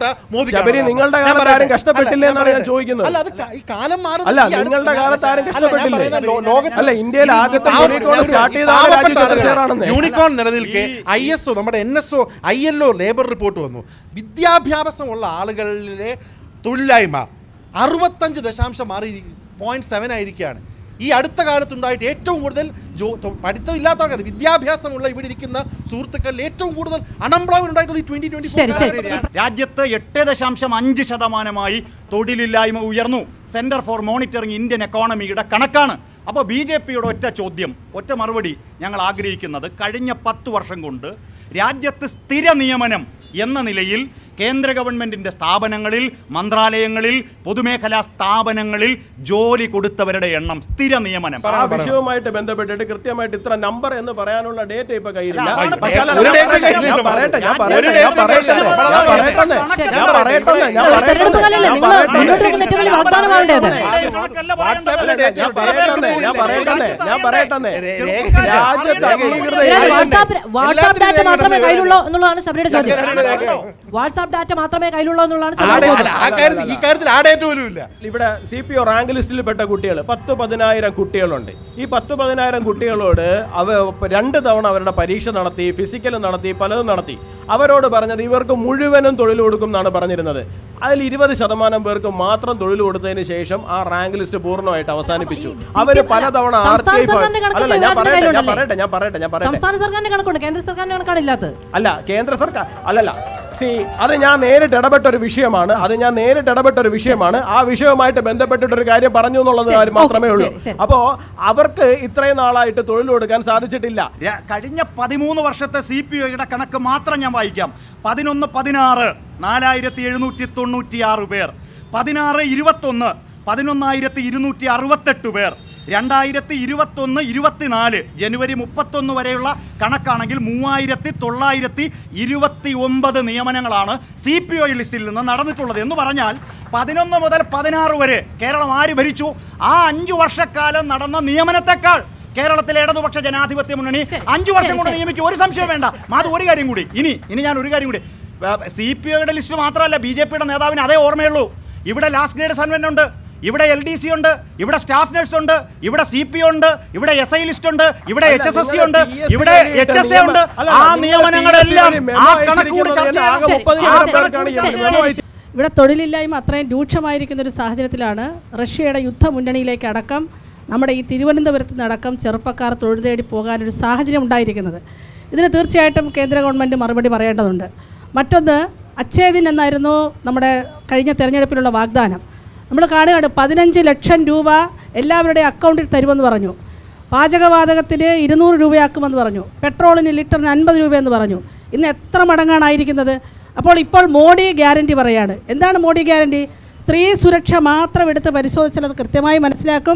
ശബരി നിങ്ങളുടെ കാലത്ത് ആരും കഷ്ടപ്പെട്ടില്ലേ എന്നാണ് ഞാൻ ചോദിക്കുന്നത് അല്ല അത് ക- ഈ കാലം മാറുന്ന അല്ല ഈ അടുത്ത- നിങ്ങളുടെ കാലത്ത് ആരും അല്ല, ഞാൻ കഷ്ടപ്പെട്ടില്ലേ പറയുന്നത് ലോ- ലോകത്ത് അല്ല ഇന്ത്യയിൽ ആദ്യത്തെ പാവപ്പെട്ട യൂണിക്കോൺ ആളുകൾ- സ്റ്റാർട്ട് ചെയ്ത പാവപ്പെട്ട രാജ്യത്തെ ആളുകൾ. ഷെയറാണെന്ന് യൂണിക്കോൺ നിലനിൽക്കെ ഐ എസ് ഒ നമ്മുടെ N S O I L O labour report വന്നു വിദ്യാഭ്യാസമുള്ള ആളുകളിലെ തൊഴിലില്ലായ്മ അറുപത്തഞ്ച് ദശാംശം ആറ് പോയിന്റ് സെവൻ ആയിരിക്കുകയാണ് ഈ അടുത്ത കാലത്തുണ്ടായിട്ട് ഏറ്റവും കൂടുതൽ ജോ തൊ- പഠിത്തമില്ലാത്ത ആൾക്കാർ വിദ്യാഭ്യാസമുള്ള ഇവിടെ ഇരിക്കുന്ന സുഹൃത്തുക്കളിൽ ഏറ്റവും കൂടുതൽ അൺഎംപ്ലോയ്മെന്റ് ഉണ്ടായിട്ടുള്ള ഈ ട്വന്റി ട്വന്റി ശരി, ശരി. രാജ്യത്ത് എട്ട് ദശാംശം അഞ്ച് ശതമാനമായി തൊഴിലില്ലായ്മ ഉയർന്നു സെന്റർ ഫോർ മോണിറ്ററിംഗ് ഇന്ത്യൻ എക്കോണമിയുടെ കണക്കാണ് അപ്പോൾ ബി ജെ പിയുടെ ഒറ്റ ചോദ്യം ഒറ്റ മറുപടി ഞങ്ങൾ ആഗ്രഹിക്കുന്നത് കഴിഞ്ഞ പത്ത് വർഷം കൊണ്ട് രാജ്യത്ത് സ്ഥിര നിയമനം എന്ന നിലയിൽ കേന്ദ്ര ഗവൺമെന്റിന്റെ സ്ഥാപനങ്ങളിൽ മന്ത്രാലയങ്ങളിൽ പൊതുമേഖലാ സ്ഥാപനങ്ങളിൽ ജോലി കൊടുത്തവരുടെ എണ്ണം സ്ഥിര നിയമനം ആ വിഷയവുമായിട്ട് ബന്ധപ്പെട്ടിട്ട് കൃത്യമായിട്ട് ഇത്ര നമ്പർ എന്ന് പറയാനുള്ള ഡേറ്റ ഇപ്പൊ കയ്യിലില്ല അല്ല, അതാണ് പക്ഷേ അല്ല, ഒരു ഞാൻ data പറയട്ടെ, കയ്യിലില്ല. ഞാൻ പറയട്ടെ ഞാൻ ഒരു പറയട്ടെ data ഞാൻ പറയട്ടെ കയ്യിലില്ല. ഞാൻ പറയട്ടെ ഞാൻ പറയട്ടെ ഞാൻ ഒരു തെരഞ്ഞെടുപ്പ് കാലമല്ലേ? ഞാൻ നിങ്ങൾ പറയട്ടെ മുന്നോട്ട് വെക്കുന്ന ഏറ്റവും വലിയ വാഗ്ദാനമാവേണ്ടത് വാട്സാപ്പിലെ അല്ല, ഞാൻ പറയട്ടെ ഞാൻ പറയട്ടെ ഞാൻ പറയട്ടെ രാജ്യത്ത് അംഗീകൃത ഇതിനകത്ത് ഏജന്റ്- വാട്സാപ്പ് വാട്സാപ്പ് ഡാറ്റ മാത്രമേ കയ്യിലുള്ളൂ എന്നുള്ളതാണ് ശബരിയുടെ ചോദ്യം ശബരിയുടെ രേഖ. വാട്സാപ്പ് ഡാറ്റ മാത്രമേ കയ്യിലുള്ളൂ എന്നുള്ളതാണ് ആ ശബരിയുടെ ഡേ- ചോദ്യം അല്ല, ആ കാര്യത്തിൽ ഈ കാര്യത്തിൽ ആ ഡേറ്റ് പോലും ഇല്ല ഇവിടെ സി പി ഒ റാങ്ക് ലിസ്റ്റിൽ പെട്ട കുട്ടികൾ പത്ത് പതിനായിരം കുട്ടികളുണ്ട് ഈ പത്ത് പതിനായിരം കുട്ടികളോട് അവ രണ്ട് തവണ അവരുടെ പരീക്ഷ നടത്തി ഫിസിക്കൽ നടത്തി പലതും നടത്തി അവരോട് പറഞ്ഞത് ഇവർക്ക് മുഴുവനും തൊഴിൽ കൊടുക്കും എന്നാണ് പറഞ്ഞിരുന്നത് അതിൽ ഇരുപത് ശതമാനം പേർക്ക് മാത്രം തൊഴിൽ കൊടുത്തതിന് ശേഷം ആ റാങ്ക് ലിസ്റ്റ് പൂർണ്ണമായിട്ട് അവസാനിപ്പിച്ചു ഈ അവര് CPM പലതവണ ആർ സംസ്ഥാന ടി ഐ സർക്കാരിന്റെ കണക്കൊക്കെ അല്ല ഞാൻ യുവജന പറയട്ടെ ഞാൻ കയ്യിലുണ്ടല്ലേ? പറയട്ടെ ഞാൻ പറയട്ടെ ഞാൻ പറയട്ടെ സംസ്ഥാന സർക്കാരിന്റെ കണക്കുണ്ട് കേന്ദ്ര സർക്കാരിന്റെ കണക്കാണ് ഇല്ലാത്തത് അല്ല കേന്ദ്ര സർക്കാർ അല്ലല്ല സി അത് ഞാൻ നേരിട്ട് ഇടപെട്ട ഒരു വിഷയമാണ് അത് ഞാൻ നേരിട്ട് ഇടപെട്ട ഒരു വിഷയമാണ് ആ വിഷയവുമായിട്ട് ബന്ധപ്പെട്ടിട്ട് ഒരു കാര്യം പറഞ്ഞു എന്നുള്ളത് ശരി, കാര്യം മാത്രമേ ഓക്കേ, ഉള്ളൂ ശരി, ശരി. അപ്പോ അവർക്ക് ഇത്രയും നാളായിട്ട് തൊഴിൽ കൊടുക്കാൻ സാധിച്ചിട്ടില്ല ര- കഴിഞ്ഞ പതിമൂന്ന് വർഷത്തെ സി പി ഒയുടെ കണക്ക് മാത്രം ഞാൻ വായിക്കാം പതിനൊന്ന് പതിനാറ് നാലായിരത്തി എഴുന്നൂറ്റി തൊണ്ണൂറ്റി ആറ് പേർ പതിനാറ് ഇരുപത്തൊന്ന് പതിനൊന്നായിരത്തി ഇരുന്നൂറ്റി അറുപത്തെട്ട് പേർ രണ്ടായിരത്തി ഇരുപത്തൊന്ന് ഇരുപത്തിനാല് ജനുവരി മുപ്പത്തൊന്ന് വരെയുള്ള കണക്കാണെങ്കിൽ മൂവായിരത്തി തൊള്ളായിരത്തി ഇരുപത്തി ഒമ്പത് നിയമനങ്ങളാണ് സി പി ഒ ലിസ്റ്റിൽ നിന്ന് നടന്നിട്ടുള്ളത് എന്ന് പറഞ്ഞാൽ പതിനൊന്ന് മുതൽ പതിനാറ് വരെ കേരളം ആര് ഭരിച്ചു ആ അഞ്ചു വർഷക്കാലം നടന്ന നിയമനത്തെക്കാൾ കേരളത്തിലെ ഇടതുപക്ഷ ജനാധിപത്യ മുന്നണി ശരി, അഞ്ചു വർഷം ശരി, കൊണ്ട് ശരി. നിയമിക്കും ഒരു സംശയം വേണ്ട അത് ഒരു കാര്യം കൂടി ഇനി ഇനി ഞാൻ ഒരു കാര്യം കൂടി സി പി ഒയുടെ ലിസ്റ്റ് മാത്രമല്ല ബി ജെ പിയുടെ നേതാവിന് അതേ ഓർമ്മയുള്ളൂ ഇവിടെ ലാസ്റ്റ് ഗ്രേഡ് സർവന്റ് ഉണ്ട് ഇവിടെ എൽ ഡി സി ഉണ്ട് ഇവിടെ സ്റ്റാഫ് നഴ്സ് ഉണ്ട് ഇവിടെ സി പി ഉണ്ട് ഇവിടെ എസ് ഐ ലിസ്റ്റ് ഉണ്ട് ഇവിടെ അല്ല, എച്ച് എസ് എസ് ടി നിങ്ങള് ഉണ്ട് TSC ഇവിടെ വഴിയിട്ട് എച്ച് എസ് എ ഉണ്ട് നിയമ- അല്ല, ആ നിങ്ങള് നിയമനങ്ങളെല്ലാം TSC വഴി ആ memo കണക്കൂടി അയച്ചിരിക്കുന്നത് ചർച്ച ആകെ ചെയ്യണം. മുപ്പതിനായിരം ആ പേർക്കാണ് കണക്കൂടി ഈ ചർച്ച memo ചെയ്യണം. അയച്ചത്. ഇവിടെ തൊഴിലില്ലായ്മ അത്രയും രൂക്ഷമായിരിക്കുന്ന ഒരു സാഹചര്യത്തിലാണ് റഷ്യയുടെ യുദ്ധമുന്നണിയിലേക്ക് അടക്കം നമ്മുടെ ഈ തിരുവനന്തപുരത്ത് നിന്നടക്കം ചെറുപ്പക്കാർ തൊഴിൽ തേടി പോകാനൊരു സാഹചര്യം ഉണ്ടായിരിക്കുന്നത് ഇതിന് തീർച്ചയായിട്ടും കേന്ദ്ര ഗവൺമെൻറ് മറുപടി പറയേണ്ടതുണ്ട് മറ്റൊന്ന് അച്ഛേദിൻ എന്നായിരുന്നു നമ്മുടെ കഴിഞ്ഞ തെരഞ്ഞെടുപ്പിലുള്ള വാഗ്ദാനം നമ്മൾ കാണുകയാണ് പതിനഞ്ച് ലക്ഷം രൂപ എല്ലാവരുടെയും അക്കൗണ്ടിൽ തരുമെന്ന് പറഞ്ഞു പാചകവാതകത്തിന് ഇരുന്നൂറ് രൂപയാക്കുമെന്ന് പറഞ്ഞു പെട്രോളിന് ലിറ്ററിന് അൻപത് രൂപയെന്ന് പറഞ്ഞു ഇന്ന് എത്ര മടങ്ങാണ് ആയിരിക്കുന്നത് അപ്പോൾ ഇപ്പോൾ മോഡി ഗ്യാരണ്ടി പറയാണ് എന്താണ് മോഡി ഗ്യാരണ്ടി സ്ത്രീ സുരക്ഷ മാത്രം എടുത്ത് പരിശോധിച്ചാൽ അത് കൃത്യമായി മനസ്സിലാക്കും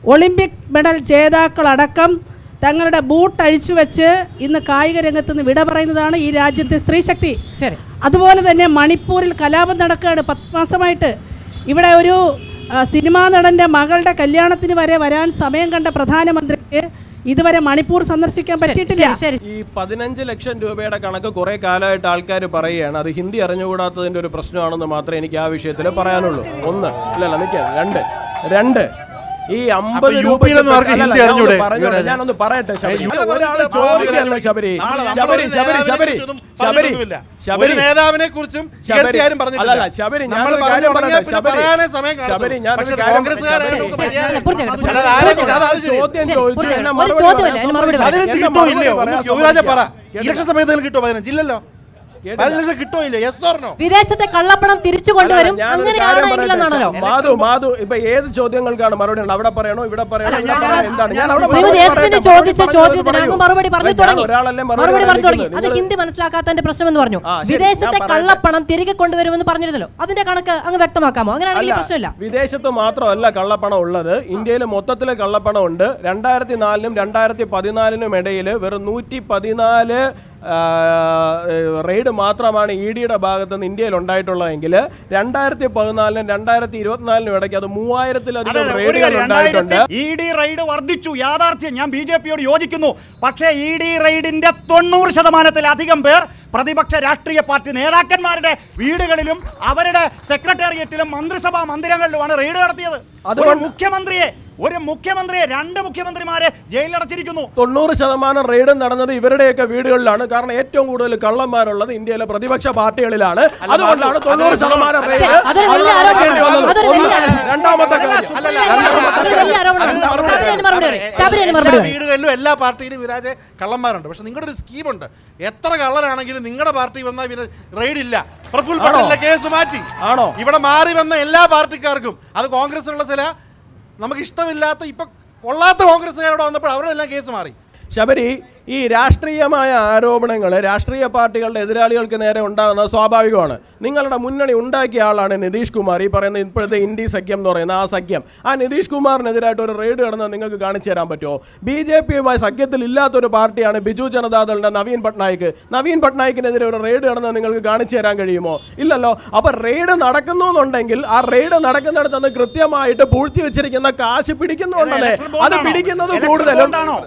ഒളിമ്പിക് മെഡൽ ജേതാക്കളടക്കം തങ്ങളുടെ ബൂട്ട് അഴിച്ചു വെച്ച് ഇന്ന് കായിക രംഗത്ത് നിന്ന് വിട പറയുന്നതാണ് ഈ രാജ്യത്തെ സ്ത്രീശക്തി ശരി അതുപോലെ തന്നെ മണിപ്പൂരിൽ കലാപം നടക്കുകയാണ് പത്ത് മാസമായിട്ട് ഇവിടെ ഒരു ആ, സിനിമാ നടൻ്റെ മകളുടെ കല്യാണത്തിന് വരെ വരാൻ സമയം കണ്ട പ്രധാനമന്ത്രിക്ക് ഇതുവരെ മണിപ്പൂർ സന്ദർശിക്കാൻ പറ്റിയിട്ടില്ല ശരി ഈ പതിനഞ്ച് ലക്ഷം രൂപയുടെ കണക്ക് കുറെ കാലമായിട്ട് ആൾക്കാർ പറയുകയാണ് അത് ഹിന്ദി അറിഞ്ഞുകൂടാത്തതിന്റെ ഒരു പ്രശ്നമാണെന്ന് മാത്രമേ എനിക്ക് ആ വിഷയത്തിൽ പറയാനുള്ളൂ ഒന്ന് ഇല്ലല്ല നിൽക്കുക രണ്ട് രണ്ട് ഈ അമ്പത് അപ്പൊ യു പിയിലൊന്നും ആർക്കും ഹിന്ദി അറിഞ്ഞൂടെ, യുവരാജ്? ഞാനൊന്ന് പറയട്ടെ ശബരി യു- ഒരാള് ചോദിക്കുകയല്ല ശബരി നാളെ ശബരി നമ്മളൊരു ശബരി നേതാവിനെ ശബരി കുറിച്ചൊന്നും ശബരി പറഞ്ഞിട്ടൊന്നുമില്ല. ശബരി ഒരു നേതാവിനെ കുറിച്ചും ശബരി. ആരും പറഞ്ഞിട്ടില്ല അല്ലല്ല, ശബരി, നമ്മൾ ഞാനൊരു പറഞ്ഞു കാര്യം തുടങ്ങിയാൽ പറയട്ടെ, പിന്നെ ശബരി. പറയാനേ സമയം ശബരി, കാണത്തുള്ളൂ. ഞാനൊരു പക്ഷേ കാര്യം കോൺഗ്രസ്സുകാരാണ് ശബരി. നമുക്ക് ശരി, മര്യാദ- അല്ല, പൂർത്തിയാക്കട്ടെ, അല്ലാതെ പൂർത്തിയാക്കട്ടെ. ആരെ കുറിച്ച് അത് ശരി. ചോദ്യം ശരി, ചോദിച്ചു പൂർത്തിയാക്കട്ടെ. എന്നെ ഒരു മറുപടി ചോദ്യമല്ല, പറയാൻ അതിന് മറുപടി പറയാം. പതിനഞ്ച് എന്നെ കിട്ടോ മറുപടി ഇല്ലയോ പറയാൻ യുവരാജ പറ സമ്മതിക്കുക. ഇലക്ഷൻ സമയത്ത് കിട്ടോ പതിനഞ്ച് ഇല്ലല്ലോ പതിനഞ്ച് ലക്ഷം കിട്ടോ ഇല്ലയോ യെസ് ഓർണോ വിദേശത്തെ കള്ളപ്പണം തിരിച്ചു കൊണ്ടുവരും അല്ല, ഞാനൊരു കാര്യം അങ്ങനെയാണ് പറയട്ടെ. എങ്കിലെന്നാണല്ലോ മാധു മാധു ഇപ്പൊ ഏത് ചോദ്യങ്ങൾക്കാണ് മറുപടി ഉണ്ട് അവിടെ പറയണോ ഇവിടെ പറയണോ അല്ല, ഇവിടെ ഞാൻ- പറയണോ? എന്താണ് ഞാൻ അവിടെ ശ്രീമതി മറുപടി യസ്മിന് പറയട്ടെ. ചോദിച്ച മറുപടി ചോദ്യത്തിന് പറയൂ. അങ്ങ് മറുപടി പറഞ്ഞു ഞാൻ തുടങ്ങി ഒരാളല്ലേ മറുപടി പറഞ്ഞു തുടങ്ങി അത് നിങ്ങൾ- ഹിന്ദി മനസ്സിലാക്കാത്തതിന്റെ പ്രശ്നമെന്ന് പറഞ്ഞു ആ, ശരി, വിദേശത്തെ ഞാൻ പറയട്ടെ. കള്ളപ്പണം തിരികെ കൊണ്ടുവരുമെന്ന് പറഞ്ഞിരുന്നല്ലോ അതിന്റെ കണക്ക് അങ്ങ് വ്യക്തമാക്കാമോ അങ്ങനെയാണെങ്കിൽ ഈ പ്രശ്നമില്ല വിദേശത്ത് മാത്രമല്ല കള്ളപ്പണം ഉള്ളത് ഇന്ത്യയിൽ മൊത്തത്തിലെ കള്ളപ്പണം ഉണ്ട് രണ്ടായിരത്തി നാലിനും രണ്ടായിരത്തി പതിനാലിനും ഇടയിൽ വെറും നൂറ്റി പതിനാല് റെയ്ഡ് മാത്രമാണ് ഇ ഡിയുടെ ഭാഗത്ത് നിന്ന് ഇന്ത്യയിൽ ഉണ്ടായിട്ടുള്ളതെങ്കിൽ രണ്ടായിരത്തി പതിനാലിനും രണ്ടായിരത്തി ഇരുപത്തിനാലിനും ഇടയ്ക്ക് അത് മൂവായിരത്തിലധികം റെയ്ഡുകൾ ഉണ്ടായിട്ടുണ്ട് ഇ ഡി റെയ്ഡ് വർദ്ധിച്ചു യാഥാർത്ഥ്യം ഞാൻ ബി ജെ പിയോട് യോജിക്കുന്നു പക്ഷേ ഇ ഡി റെയ്ഡിന്റെ തൊണ്ണൂറ് ശതമാനത്തിലധികം പേർ പ്രതിപക്ഷ രാഷ്ട്രീയ പാർട്ടി നേതാക്കന്മാരുടെ വീടുകളിലും അവരുടെ സെക്രട്ടേറിയറ്റിലും മന്ത്രിസഭാ മന്ദിരങ്ങളിലുമാണ് റെയ്ഡ് നടത്തിയത് ഒരു അതുകൊണ്ട്- മുഖ്യമന്ത്രിയെ ഒരു മുഖ്യമന്ത്രിയെ രണ്ട് മുഖ്യമന്ത്രിമാരെ ജയിലിലടച്ചിരിക്കുന്നു തൊണ്ണൂറ് ശതമാനം റെയ്ഡ് നടന്നത് ഇവരുടെയൊക്കെ വീടുകളിലാണ് കാരണം ഏറ്റവും കൂടുതൽ കള്ളന്മാരുള്ളത് ഇന്ത്യയിലെ പ്രതിപക്ഷ പാർട്ടികളിലാണ് അതുകൊണ്ടാണ് തൊണ്ണൂറ് ശതമാനം റെയ്ഡ് ശരി, അതൊരു വലിയ അത് നടത്തേണ്ടി ആരോപണമാണ്. വന്നത്. അതൊരു വലിയ ഒന്ന്. ആരോപണം. രണ്ടാമത്തെ കാര്യം അല്ലല്ല, അതൊരു വലിയ ആരോപണമാണ്. ശബരി അതിന് മറുപടി പറയും. ശബരി അതിന് മറുപടി എല്ലാ പറയും. വീടുകളിലും എല്ലാ പാർട്ടിയിലും വിരാജ് കള്ളന്മാരുണ്ട് പക്ഷെ നിങ്ങളുടെ ഒരു സ്കീമുണ്ട് എത്ര കള്ളനാണെങ്കിലും നിങ്ങളുടെ പാർട്ടി വന്നാൽ പിന്നെ റെയ്ഡ് ഇല്ല പ്രഫുൽ ആണോ? പട്ടേലിന്റെ കേസ് മാറ്റി ആണോ? ഇവിടെ മാറി വന്ന എല്ലാ പാർട്ടിക്കാർക്കും അത് കോൺഗ്രസിലുള്ള ചില നമുക്ക് ഇഷ്ടമില്ലാത്ത ഇപ്പൊ കൊള്ളാത്ത കോൺഗ്രസ്സുകാരോട് വന്നപ്പോൾ അവരുടെ എല്ലാം കേസ് മാറി ശബരി ഈ രാഷ്ട്രീയമായ ആരോപണങ്ങൾ രാഷ്ട്രീയ പാർട്ടികളുടെ എതിരാളികൾക്ക് നേരെ ഉണ്ടാകുന്നത് സ്വാഭാവികമാണ് നിങ്ങളുടെ മുന്നണി ഉണ്ടാക്കിയ ആളാണ് നിതീഷ് കുമാർ ഈ പറയുന്ന ഇപ്പോഴത്തെ ഇന്ത്യ സഖ്യം എന്ന് പറയുന്ന ആ സഖ്യം ആ നിതീഷ് കുമാറിനെതിരായിട്ട് ഒരു റെയ്ഡ് നടന്നത് നിങ്ങൾക്ക് കാണിച്ചു തരാൻ പറ്റുമോ ബി ജെ പിയുമായി സഖ്യത്തിൽ ഇല്ലാത്തൊരു പാർട്ടിയാണ് ബിജു ജനതാദളിന്റെ നവീൻ പട്നായിക് നവീൻ പട്നായിക്കിനെതിരെ ഒരു റെയ്ഡ് നടന്നത് നിങ്ങൾക്ക് കാണിച്ചു തരാൻ കഴിയുമോ ഇല്ലല്ലോ അപ്പൊ റെയ്ഡ് നടക്കുന്നു എന്നുണ്ടെങ്കിൽ ആ റെയ്ഡ് നടക്കുന്നിടത്ത് നിന്ന് കൃത്യമായിട്ട് പൂഴ്ത്തി വെച്ചിരിക്കുന്ന കാശ് പിടിക്കുന്നുണ്ടല്ലേ അത് പിടിക്കുന്നത് കൂടുതലും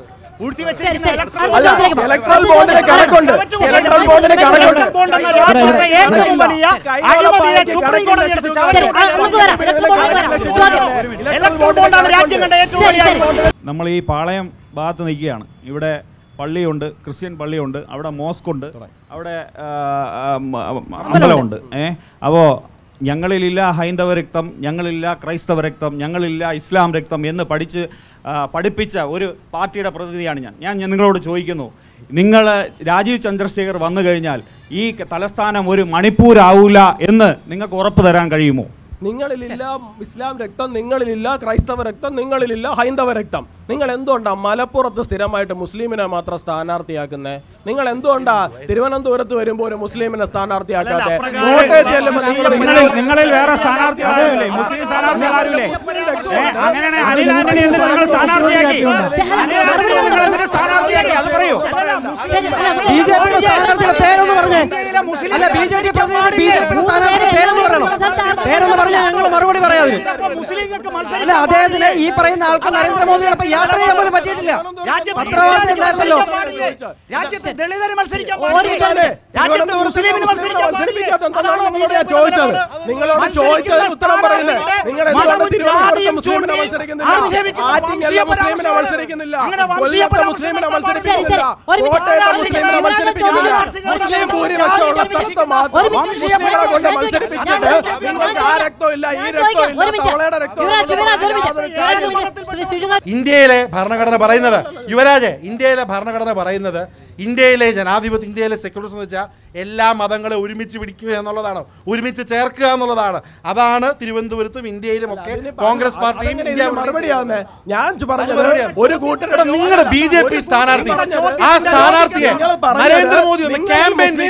ശരി, ശരി. അടുത്ത അല്ല, ചോദ്യത്തിലേക്ക് പോകാം. ഇലക്ട്രൽ ബോണ്ടിന് കണക്കുണ്ട് ഇലക്ട്രൽ ബോണ്ടിന് കണക്കുണ്ട് ഇലക്ട്രൽ ബോണ്ട് എന്ന രാജ്യത്തെ ഏറ്റവും വലിയ അഴിമതിയെ സുപ്രീം കോടതി എടുത്ത് ശരി ആ, നമുക്ക് വരാം ഇലക്ട്രൽ ബോണ്ടിലേക്ക് വരാം ചോദ്യം ഇലക്ട്രൽ ബോണ്ടാണ് രാജ്യം കണ്ട ഏറ്റവും ശരി വലിയ ശരി ബോണ്ട് നമ്മൾ ഈ പാളയം ഭാഗത്ത് നിൽക്കുകയാണ് ഇവിടെ പള്ളിയുണ്ട് ക്രിസ്ത്യൻ പള്ളിയുണ്ട് അവിടെ മോസ്ക് ഉണ്ട് അവിടെ ആ, ആ, മ- അമ്പലമുണ്ട് ഏ അപ്പോൾ ഞങ്ങളിലില്ല ഹൈന്ദവ രക്തം ഞങ്ങളില്ല ക്രൈസ്തവ രക്തം ഞങ്ങളില്ല ഇസ്ലാം രക്തം എന്ന് പഠിച്ച് ആ, പഠിപ്പിച്ച ഒരു പാർട്ടിയുടെ പ്രതിനിധിയാണ് ഞാൻ ഞാൻ ഞാൻ നിങ്ങളോട് ചോദിക്കുന്നു നിങ്ങൾ രാജീവ് ചന്ദ്രശേഖർ വന്നു കഴിഞ്ഞാൽ ഈ തലസ്ഥാനം ഒരു മണിപ്പൂരാവൂല എന്ന് നിങ്ങൾക്ക് ഉറപ്പ് തരാൻ കഴിയുമോ നിങ്ങളിലില്ല ഇസ്ലാം രക്തം നിങ്ങളിലില്ല ക്രൈസ്തവ രക്തം നിങ്ങളിലില്ല ഹൈന്ദവ രക്തം നിങ്ങൾ എന്തുകൊണ്ടാ മലപ്പുറത്ത് സ്ഥിരമായിട്ട് മുസ്ലിമിനെ മാത്രം സ്ഥാനാർത്ഥിയാക്കുന്നേ നിങ്ങൾ എന്തുകൊണ്ടാ തിരുവനന്തപുരത്ത് വരുമ്പോൾ ഒരു മുസ്ലിമിനെ സ്ഥാനാർത്ഥിയാക്കാത്തെ അപ്രകാരം- കോട്ടയത്ത് ചെല്ലുമ്പോൾ നിങ്ങൾ നിങ്ങളിൽ നിങ്ങളിൽ വേറെ സ്ഥാനാർത്ഥി ആരുമില്ലേ മുസ്ലിം സ്ഥാനാർത്ഥി ആരുമില്ലേ ഏ, അങ്ങനെയാണെങ്കിൽ അനിൽ ആന്റണി എന്തിനാ നിങ്ങൾ സ്ഥാനാർത്ഥിയാക്കി അനിൽ ആന്റണി നിങ്ങൾ എന്തിനാ സ്ഥാനാർത്ഥിയാക്കി അത് പറയൂ ശരി അല്ല, ബി ജെ പിയുടെ സ്ഥാനാർത്ഥിയുടെ പേരൊന്ന് പറഞ്ഞേ അല്ല ബി ജെ പി പ്രതിനിധി ബി ജെ പിയുടെ സ്ഥാനാർത്ഥിയുടെ പേരൊന്ന് പറയണം പേരൊന്ന് പറഞ്ഞാൽ ഞങ്ങൾ മറുപടി പറയാതിരി മുസ്ലിങ്ങൾക്ക് അല്ല മത്സരിക്കാൻ അദ്ദേഹത്തിന് ഈ പറയുന്ന ആൾക്ക് നരേന്ദ്രമോദിയോടൊപ്പം യാത്ര ചെയ്യാൻ പോലും പറ്റിയിട്ടില്ല രാജ്യത്ത് പത്രവാർത്ത ഉണ്ടായിരുന്നല്ലോ. മത്സരിക്കാൻ പാടില്ലേ? രാജ്യത്ത് ദളിതര് മത്സരിക്കാൻ ഒരു പാടില്ലേ? മിനിറ്റ്. രാജ്യത്ത് മുസ്ലിമിന് മത്സരിക്കാൻ പാടില്ലേ? അതാണോ ബി ജെ പി ചോദിച്ചത് പറയുന്നത്? നിങ്ങളോട് മത്സരിക്കുന്ന ചോദിച്ചത് ഉത്തരം പറയുന്നത് നിങ്ങൾ എന്തുകൊണ്ട് മതവും തിരുവനന്തപുരത്ത് ജാതിയും മുസ്ലിമിനെ ചൂണ്ടി മത്സരിക്കുന്നില്ല ആക്ഷേപിക്കുന്ന ആറ്റിങ്ങലിലെ വംശീയ മുസ്ലിമിനെ പരാമർശങ്ങൾ. മത്സരിക്കുന്നില്ല അങ്ങനെ വംശീയ കൊല്ലത്തെ മുസ്ലിമിനെ പരാമർശങ്ങൾ ശരി, ശരി. മത്സരിക്കുന്നില്ല ഒരു മിനിറ്റ്. കോട്ടയത്തെ ഒരു മുസ്ലിമിനെ മിനിറ്റ്. മത്സരിപ്പിക്കുന്നില്ല ഒരു മിനിറ്റ്. മുസ്ലിം ഭൂരിപക്ഷമുള്ള സ്ഥലത്ത് മാത്രം ഒരു മിനിറ്റ്. വംശീയങ്ങളെ കൊണ്ട് ഞാൻ മത്സരിപ്പിച്ചിട്ട് ചോദിക്കാം. നിങ്ങൾക്ക് ആ രക്തം ഇല്ല ഈ ഞാൻ രക്തം ചോദിക്കാം. ഇല്ല ഒരു മിനിറ്റ്. തവളയുടെ രക്തം യുവരാജ്, യുവരാജ്, ഒരു മിനിറ്റ്. യാതൊരു യുവരാജ്, ഒരു മിനിറ്റ്. ശ്രീ ശ്രീജുക ഇന്ത്യയിലെ ഭരണഘടന പറയുന്നത് യുവരാജ് ഇന്ത്യയിലെ ഭരണഘടന പറയുന്നത് ഇന്ത്യയിലെ ജനാധിപത്യ ഇന്ത്യയിലെ സെക്യുലറിസം എന്ന് വെച്ചാൽ എല്ലാ മതങ്ങളെ ഒരുമിച്ച് പിടിക്കുക എന്നുള്ളതാണ് ഒരുമിച്ച് ചേർക്കുക എന്നുള്ളതാണ് അതാണ് തിരുവനന്തപുരത്തും ഇന്ത്യയിലും ഒക്കെ കോൺഗ്രസ് പാർട്ടിയും അതെങ്ങനെ ഇന്ത്യ ഇതിന് മറുപടിയാവുന്നേ ഞാൻ പറഞ്ഞത് മറുപടിയാണ്. ഒരു കൂട്ടരുടെ ഇവിടെ നിങ്ങളുടെ ബി ജെ പി സ്ഥാനാർത്ഥി ആ സ്ഥാനാർത്ഥിയെ നരേന്ദ്രമോദി ഒന്ന് ക്യാമ്പയിൻ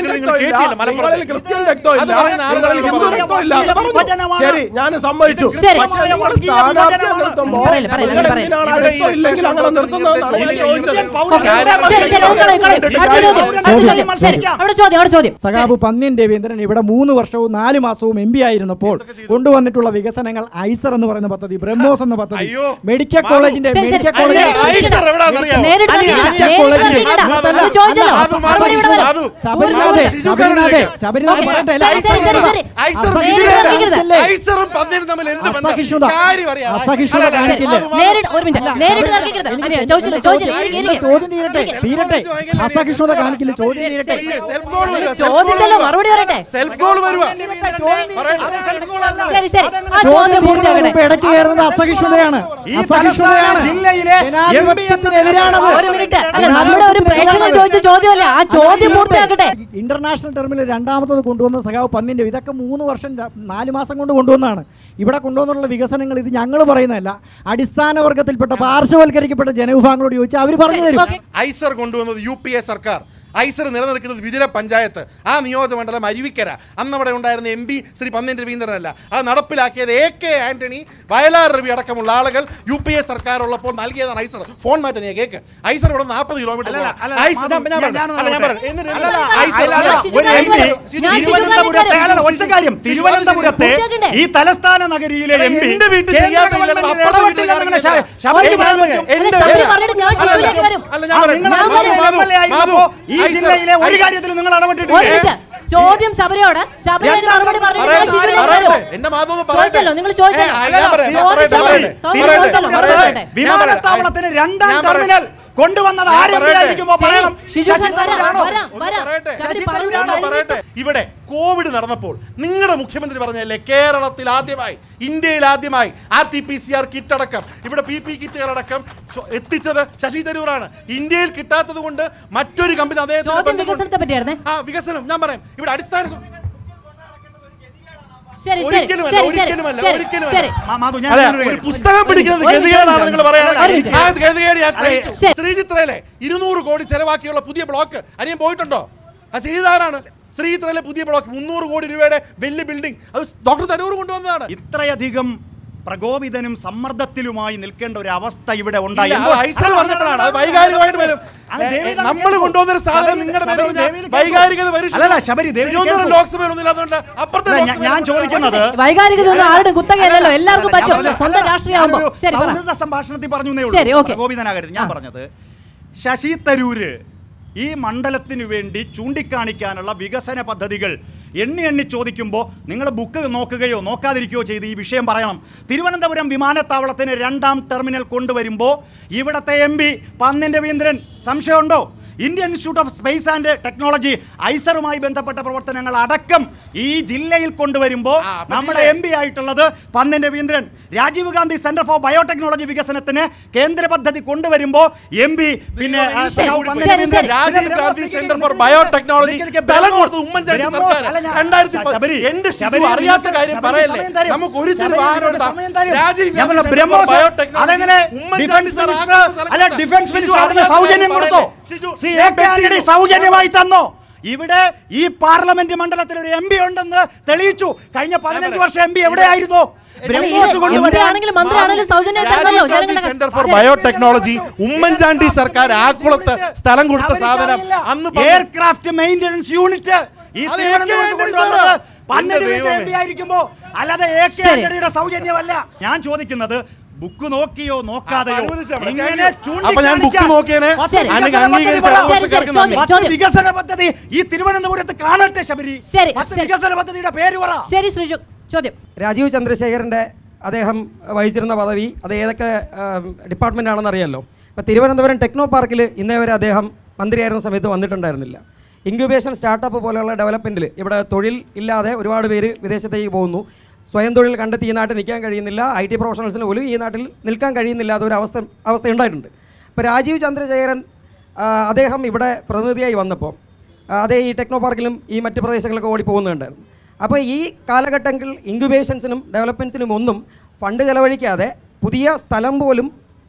വീടുകളിൽ നിങ്ങൾ രക്തമില്ല. കയറ്റിയില്ല മലപ്പുറത്ത് നിങ്ങളിൽ ക്രിസ്ത്യൻ രക്തമില്ല. അത് പറയുന്ന ആളുകൾ നിങ്ങളിൽ ഹിന്ദു പറഞ്ഞു. രക്തമില്ല. അത് പറഞ്ഞു. വിഭജനമാണ്. ശരി ഞാൻ സമ്മതിച്ചു ശരി. പക്ഷേ നിങ്ങൾ വർഗീയ സ്ഥാനാർത്ഥിയെ വിഭജനമാണ്. നിർത്തുമ്പോൾ പറയില്ല, പറയില്ല, നിങ്ങൾ പറയില്ല. എന്തിനാണ് ആ ഇവിടെ ഈ രക്തം ഇല്ലെങ്കിൽ അങ്ങനെ രക്ഷാകർതൃത്വം നിർത്തുന്നതെന്നാണ് ഞാൻ ചോദ്യം ചോദിച്ചത്. ഇന്ത്യൻ പൗരന്മാരുടെ ശരി ശരി അത് കളയും കളയും അടുത്ത ചോദ്യം അടുത്ത ചോദ്യം ശരി അവിടെ ചോദ്യം അവിടെ ചോദ്യം സഖാബ് പന്ന്യൻ രവീന്ദ്രൻ ഇവിടെ മൂന്ന് വർഷവും നാല് മാസവും എം പി ആയിരുന്നപ്പോൾ കൊണ്ടുവന്നിട്ടുള്ള വികസനങ്ങൾ ഐസർ എന്ന് പറയുന്ന പദ്ധതി ബ്രഹ്മോസ് എന്ന പദ്ധതി അയ്യോ. മെഡിക്കൽ മാധു. കോളേജിന്റെ ശരി, ശരി. മെഡിക്കൽ അല്ല, കോളേജ് അല്ല, ഐസർ എവിടെയാണെന്നറിയാമോ? നേരിട്ട് അല്ല, തർക്കിക്കണ്ട. അല്ല, നേരിട്ട് കോളേജിൽ തർക്കിക്കണ്ട. അതല്ല. അത് ചോദിച്ചല്ലോ മാധു, മാധു, മറുപടി ഇവിടെ വരും. മാധു. ശബരിനാഥ് ഒരു- ശബരിനാഥ് ശബരിനാഥ് ഓക്കേ. പറയട്ടെ ശരി, ശരി, ശരി, ശരി. ഐസർ നേരിട്ട് വിജയരാഘവൻ. തർക്കിക്കരുത്. ഐസറും പന്നിനും തമ്മിൽ എന്ത് ബന്ധം? അസഹിഷ്ണുത. കാര്യം അറിയാം. അസഹിഷ്ണുത അല്ല, അല്ല, കാണിക്കില്ലേ? മാധു, മാധു. നേരിട്ട് ഒരു മിനിറ്റ് നേരിട്ട് തർക്കിക്കരുത് ഇങ്ങനെ ചോദിച്ചില്ല ചോദിച്ചില്ല ഇരിക്ക്, ഇല്ല, ഇരിക്ക്. ചോദ്യം തീരട്ടെ തീരട്ടെ അസഹിഷ്ണുത കാണിക്കില്ല ചോദ്യം തീരട്ടെ സെൽഫ് ഗോൾ വരുവാ, സെൽഫ് ചോദിച്ചല്ലോ ഗോൾ മറുപടി പറയട്ടെ സെൽഫ് ഗോൾ വരുവാ ശരി ശരി ആ ചോദ്യം ചോദ്യം തീരുന്നതിന് പൂർത്തിയാക്കട്ടെ മുമ്പ് ഇടയ്ക്ക് കയറുന്നത് അസഹിഷ്ണുതയാണ് ഈ അസഹിഷ്ണുതയാണ് തലസ്ഥാന ജില്ലയിലെ ജനാധിപത്യത്തിനെതിരാണത് ഒരു മിനിറ്റ് അല്ല നമ്മുടെ ഒരു പ്രേക്ഷകൻ ചോദിച്ച ചോദ്യമല്ല ആ ചോദ്യം പൂർത്തിയാക്കട്ടെ ഇന്റർനാഷണൽ ടെർമിനൽ രണ്ടാമത്തത് കൊണ്ടുവന്ന സഖാവ് പന്നിന്റെ ഇതൊക്കെ മൂന്ന് വർഷം ര- നാല് മാസം കൊണ്ട് കൊണ്ടുവന്നതാണ് ഇവിടെ കൊണ്ടുവന്നുള്ള വികസനങ്ങൾ ഇത് ഞങ്ങൾ പറയുന്നതല്ല അടിസ്ഥാന വർഗത്തിൽപ്പെട്ട പാർശ്വവൽക്കരിക്കപ്പെട്ട ജനവിഭാഗങ്ങളോട് ചോദിച്ചാൽ അവർ പറഞ്ഞു തരും ഓക്കേ. ഐസർ കൊണ്ടുവന്നത് യു പി എ സർക്കാർ ഐസർ നിലനിൽക്കുന്നത് വിതുര പഞ്ചായത്ത് ആ നിയോജകമണ്ഡലം അരുവിക്കര അന്നവിടെ ഉണ്ടായിരുന്ന എം പി ശ്രീ പന്നൻ രവീന്ദ്രനല്ല അത് നടപ്പിലാക്കിയത് എ കെ ആന്റണി വയലാർ രവി അടക്കമുള്ള ആളുകൾ യു പി എ സർക്കാർ ഉള്ളപ്പോൾ നൽകിയതാണ് ഐസർ ഫോൺ മാറ്റാൻ കേക്ക് ഐസർ ഇവിടെ നാൽപ്പത് കിലോമീറ്റർ അല്ലല്ല, പോകണം. അല്ലല്ല, ഐസർ- മാധു, ഞാൻ ഞാൻ- പറയാം. ഞാനൊന്ന് അല്ല, ഞാൻ പറയാം. പറയട്ടെ. എന്നിട്ട് അല്ലല്ല, എന്നിട്ട് ഐസർ അല്ല, അല്ല, ഷിജു ഒരു ഞാൻ എം പി വരും. ഞാൻ ഷിജു തിരുവനന്തപുരത്തെ വരും. അല്ലല്ല, ഒറ്റ കാര്യം തിരുവനന്തപുരത്തെ പൂർത്തിയാക്കണ്ടേ? ഈ തലസ്ഥാന നഗരിയിലെ എം പി എന്റെ വീട്ടിൽ ചെയ്യാത്തതില്ല, അപ്പുറത്തെ വീട്ടിൽ കാണിക്കില്ല. ശബരിക്ക് പറയാൻ അല്ല, പറ്റും എന്റെ സത്യം പേര്. പറഞ്ഞിട്ട് ഞാൻ അല്ല, ഷിജുവിലേക്ക് അല്ല, വരും. അല്ല, ഞാൻ പറയാം. നിങ്ങൾ ഞാൻ മാധു, വരും. മാധു, എം എൽ എ ആയിരുന്നപ്പോ മാധു, ഈ ഐസർ, ജില്ലയിലെ ഒരു ഐസർ. കാര്യത്തിൽ നിങ്ങൾ ഒരു ഇടപെട്ടിട്ടില്ലേ മിനിറ്റ് ചോദ്യം ശബരിയോട് ശബരിയുടെ മറുപടി പറഞ്ഞിട്ട് ഞാൻ പറയട്ടെ, ഷിജുവിലേക്ക് പറയട്ടെ. വരും എന്റെ മാധു ഒന്ന് പറയട്ടെ. ചോദിച്ചല്ലോ, നിങ്ങൾ ചോദിച്ചല്ലോ. ഏ, ഞാൻ പറയാം, ഞാൻ ചോദിച്ചല്ലോ. പറയട്ടെ, പറയട്ടെ. സൗദി പറയട്ടെ, ചോദിച്ചല്ലോ, പറയട്ടെ. പറയട്ടെ. ഞാൻ പറയാം. വിമാനത്താവളത്തിന് രണ്ടാം ഞാൻ പറയാം. ടെർമിനൽ കൊണ്ടുവന്നത് ഞാൻ ആരെങ്കിലും പറയട്ടെ. ആയിരിക്കുമ്പോ ശരി, പറയണം ഷിജു ശശി ഖാൻ വരാം, തരൂരാണോ? വരാം, ഒന്ന് വരാം. പറയട്ടെ. ശബരി ശശി പറഞ്ഞു തരൂരാണോ? കഴിഞ്ഞിട്ട് പറയട്ടെ ഇവിടെ കോവിഡ് നടന്നപ്പോൾ നിങ്ങളുടെ മുഖ്യമന്ത്രി പറഞ്ഞല്ലേ കേരളത്തിൽ ആദ്യമായി ഇന്ത്യയിൽ ആദ്യമായി R T P C R kit അടക്കം ഇവിടെ പി പി കിറ്റുകളടക്കം സ്വ- എത്തിച്ചത് ശശി തരൂറാണ് ഇന്ത്യയിൽ കിട്ടാത്തത് കൊണ്ട് മറ്റൊരു കമ്പനി അദ്ദേഹത്തിന് ചോദ്യം ബന്ധമുണ്ട്. വികസനത്തെ പറ്റിയായിരുന്നേ ആ വികസനം ഞാൻ പറയാം ഇവിടെ അടിസ്ഥാന സൗ- ശരി ശരി ഒരിക്കലുമല്ല, ശരി ശരി ഒരിക്കലുമല്ല, ശരി ഒരിക്കലുമല്ല. ശരി മാ- മാധു, ഞാൻ അതെ ഞാനൊരു ഒരു കാര്യം- പുസ്തകം പിടിക്കുന്നത് ഒരു മിനിറ്റ്, ഗതികേടാണ് നിങ്ങൾ ഒരു പറയുന്നത് മിനിറ്റ്. ആ ഗതികേട് ഞാൻ സഹിച്ചു. ശരി. ശ്രീചിത്രയിലെ ഇരുന്നൂറ് കോടി ചെലവാക്കിയുള്ള പുതിയ ബ്ലോക്ക് അനിയൻ പോയിട്ടുണ്ടോ അത് ചെയ്താരാണ് ശ്രീചിത്രയിലെ പുതിയ ബ്ലോക്ക് മുന്നൂറ് കോടി രൂപയുടെ വലിയ ബിൽഡിംഗ് അത് ഡോക്ടർ തരൂർ കൊണ്ടുവന്നതാണ് ഇത്രയധികം പ്രകോപിതനും സമ്മർദ്ദത്തിലുമായി നിൽക്കേണ്ട ഒരു അവസ്ഥ ഇവിടെ ഉണ്ടായി ഇല്ല, അത് ഐസർ പറഞ്ഞപ്പോഴാണ് അത് വൈകാരികമായിട്ട് വരും അങ്ങ് ദേവി തന്നെ നമ്മൾ കേൾക്കൂ. കൊണ്ടുവന്നൊരു സാധനം ശബരി- നിങ്ങളുടെ ശബരി പേര് പറഞ്ഞാൽ ദേവിയിൽ കേൾക്കൂ. വൈകാരികത വരും അല്ലല്ല, ശബരി ദേവിയിൽ തിരുവനന്തപുരം കേൾക്കൂ. ലോക്സഭയിൽ ഒന്നും ഇല്ലാത്തതുകൊണ്ട് അപ്പുറത്തെ അല്ല, ഞാൻ- ലോക്സഭയിൽ ഞാൻ ഒന്നും ചോദിക്കുന്നത് വൈകാരികത ഒന്നും ആരുടെ കുത്തകയല്ലല്ലോ എല്ലാവർക്കും ഞാൻ പറ്റും പറഞ്ഞത് സ്വന്തം രാഷ്ട്രീയമാകുമ്പോ ഞാനൊരു ശരി പറ സൗഹൃദ സംഭാഷണത്തിൽ പറഞ്ഞു ശരി, ഓക്കേ. പ്രകോപിതനാകരുത് ഞാൻ ആ. പറഞ്ഞത് ശശി തരൂര് ഈ മണ്ഡലത്തിന് വേണ്ടി ചൂണ്ടിക്കാണിക്കാനുള്ള വികസന പദ്ധതികൾ എണ്ണി എണ്ണി ചോദിക്കുമ്പോൾ നിങ്ങൾ ബുക്ക് നോക്കുകയോ നോക്കാതിരിക്കുകയോ ചെയ്ത് ഈ വിഷയം പറയണം തിരുവനന്തപുരം വിമാനത്താവളത്തിന് രണ്ടാം ടെർമിനൽ കൊണ്ടുവരുമ്പോൾ ഇവിടത്തെ എം പി പന്നിൻ രവീന്ദ്രൻ സംശയമുണ്ടോ Indian institute of space and technology ഐസറുമായി ബന്ധപ്പെട്ട പ്രവർത്തനങ്ങൾ അടക്കം ഈ ജില്ലയിൽ കൊണ്ടുവരുമ്പോൾ ആ, അപ്പൊ നമ്മുടെ ജില്ല- എം പി ആയിട്ടുള്ളത് Panniyan Raveendran Rajiv Gandhi centre for biotechnology വികസനത്തിന് കേന്ദ്ര പദ്ധതി കൊണ്ടുവരുമ്പോൾ എം പി പിന്നെ ആ, ശരി, സഖാവ് പന്നിൻ ശരി, രവീന്ദ്രൻ. ശരി. രാജീവ് പിന്നെ ഗാന്ധി ബ്രഹ്മോസ് സെന്റർ ഫോർ ഇരിക്കുന്ന ബയോടെക്നോളജി ഇരിക്കുന്ന സ്ഥലം ബ്രഹ്മോസ് കൊടുത്തത് ഉമ്മൻചാണ്ടി ബ്രഹ്മോസ് സർക്കാർ അല്ല, ഞാൻ- രണ്ടായിരത്തി പ- ശബരി, എന്റെ ശിശു ശബരി, അറിയാത്ത ശബരി, കാര്യം ശബരി, പറയല്ലേ സമയം തരും. നമുക്ക് ഒരു ശബരി, സിനിമ ആരോട് സമയം തരും. രാജീവ് ഞാൻ ഗാന്ധി പറഞ്ഞ സെന്റർ ഫോർ ബ്രഹ്മോസ് ബയോടെക്നോളജി അതെങ്ങനെ ഉമ്മൻചാണ്ടി ഡിഫൻസ് സാർ മിനിസ്റ്റർ ആഗ്രഹിച്ച അല്ല സ്ഥലത്ത് ഡിഫൻസ് ശിശു മിനിസ്റ്റർ അതിന് അറിയാത്ത സൗജന്യം കാര്യം കൊടുത്തോ പറയല്ലേ? ശിശു, ശ്രീ ഞാൻ എ കെ ആന്റണി bet സൗജന്യമായി തന്നോ ഇവിടെ ഈ പാർലമെന്റ് മണ്ഡലത്തിൽ ഒരു എം പി ഉണ്ടെന്ന് തെളിയിച്ചു കഴിഞ്ഞ പതിനഞ്ച് വർഷം എം പി എവിടെയായിരുന്നു ബ്രഹ്മോസ് എം കൊണ്ടുവരാൻ പി ആണെങ്കിലും മന്ത്രി ആണെങ്കിലും സൗജന്യം തന്നല്ലോ രാജീവ് ഗാന്ധി ജനങ്ങളുടെ സെന്റർ ഫോർ ശരി. ബയോടെക്നോളജി ഉമ്മൻചാണ്ടി സർക്കാർ ആക്കുളത്ത് സ്ഥലം കൊടുത്ത സാധനം അന്ന് പറഞ്ഞു. എയർക്രാഫ്റ്റ് മെയിൻ്റനൻസ് യൂണിറ്റ് ഈ അത് തിരുവനന്തപുരത്ത് AK ആന്റണി കൊണ്ടുവന്നത് സാറാ. പന്നൽ എന്റെ ദൈവമേ. എം പി ആയിരിക്കുമ്പോ അല്ലാതെ എ കെ ശരി. ആന്റണിയുടെ സൗജന്യമല്ല ഞാൻ ചോദിക്കുന്നത് ബുക്ക് നോക്കിയോ നോക്കാതെയോ അനുവദിച്ചാ മതി. ഇങ്ങനെ അപ്പൊ ഞാൻ ബുക്ക് ചൂണ്ടിക്കാണിക്കാൻ നോക്കിയേനെ പത്ത് ശരി. അല്ലെങ്കിൽ വികസന അംഗീകരിച്ച പദ്ധതി പറ. ശരി, ശരി, ആഘോഷക്കാർക്ക് നന്ദി ചോദ്യം. പത്ത് വികസന പദ്ധതി ഈ തിരുവനന്തപുരത്ത് കാണട്ടെ ശബരി ശരി, പത്ത് ശരി. വികസന പദ്ധതിയുടെ പേര് പറ ശരി ശ്രീജു ചോദ്യം രാജീവ് ചന്ദ്രശേഖരൻ്റെ അദ്ദേഹം വഹിച്ചിരുന്ന പദവി അത് ഏതൊക്കെ ഡിപ്പാർട്ട്മെൻ്റ് ആണെന്ന് അറിയാമല്ലോ ഇപ്പോൾ തിരുവനന്തപുരം ടെക്നോ പാർക്കിൽ ഇന്നേ വരെ അദ്ദേഹം മന്ത്രിയായിരുന്ന സമയത്ത് വന്നിട്ടുണ്ടായിരുന്നില്ല ഇൻക്യുബേഷൻ സ്റ്റാർട്ടപ്പ് പോലെയുള്ള ഡെവലപ്മെൻറ്റിൽ ഇവിടെ തൊഴിൽ ഇല്ലാതെ ഒരുപാട് പേര് വിദേശത്തേക്ക് പോകുന്നു സ്വയം തൊഴിൽ കണ്ടെത്തി ഈ നാട്ടിൽ നിൽക്കാൻ കഴിയുന്നില്ല ഐ ടി പ്രൊഫഷണൽസിന് പോലും ഈ നാട്ടിൽ നിൽക്കാൻ കഴിയുന്നില്ലാത്ത ഒരു അവസ്ഥ അവസ്ഥ ഉണ്ടായിട്ടുണ്ട് അപ്പോൾ രാജീവ് ചന്ദ്രശേഖരൻ ആ, അദ്ദേഹം ഇവിടെ പ്രതിനിധിയായി വന്നപ്പോൾ ആ, അതേ ഈ ടെക്നോ പാർക്കിലും ഈ മറ്റ് പ്രദേശങ്ങളിലൊക്കെ ഓടി പോകുന്നുണ്ടായിരുന്നു അപ്പോൾ ഈ കാലഘട്ടങ്ങളിൽ ഇൻക്യുബേഷൻസിനും ഡെവലപ്മെൻറ്റ്സിനും ഒന്നും ഫണ്ട് ചെലവഴിക്കാതെ പുതിയ സ്ഥലം പോലും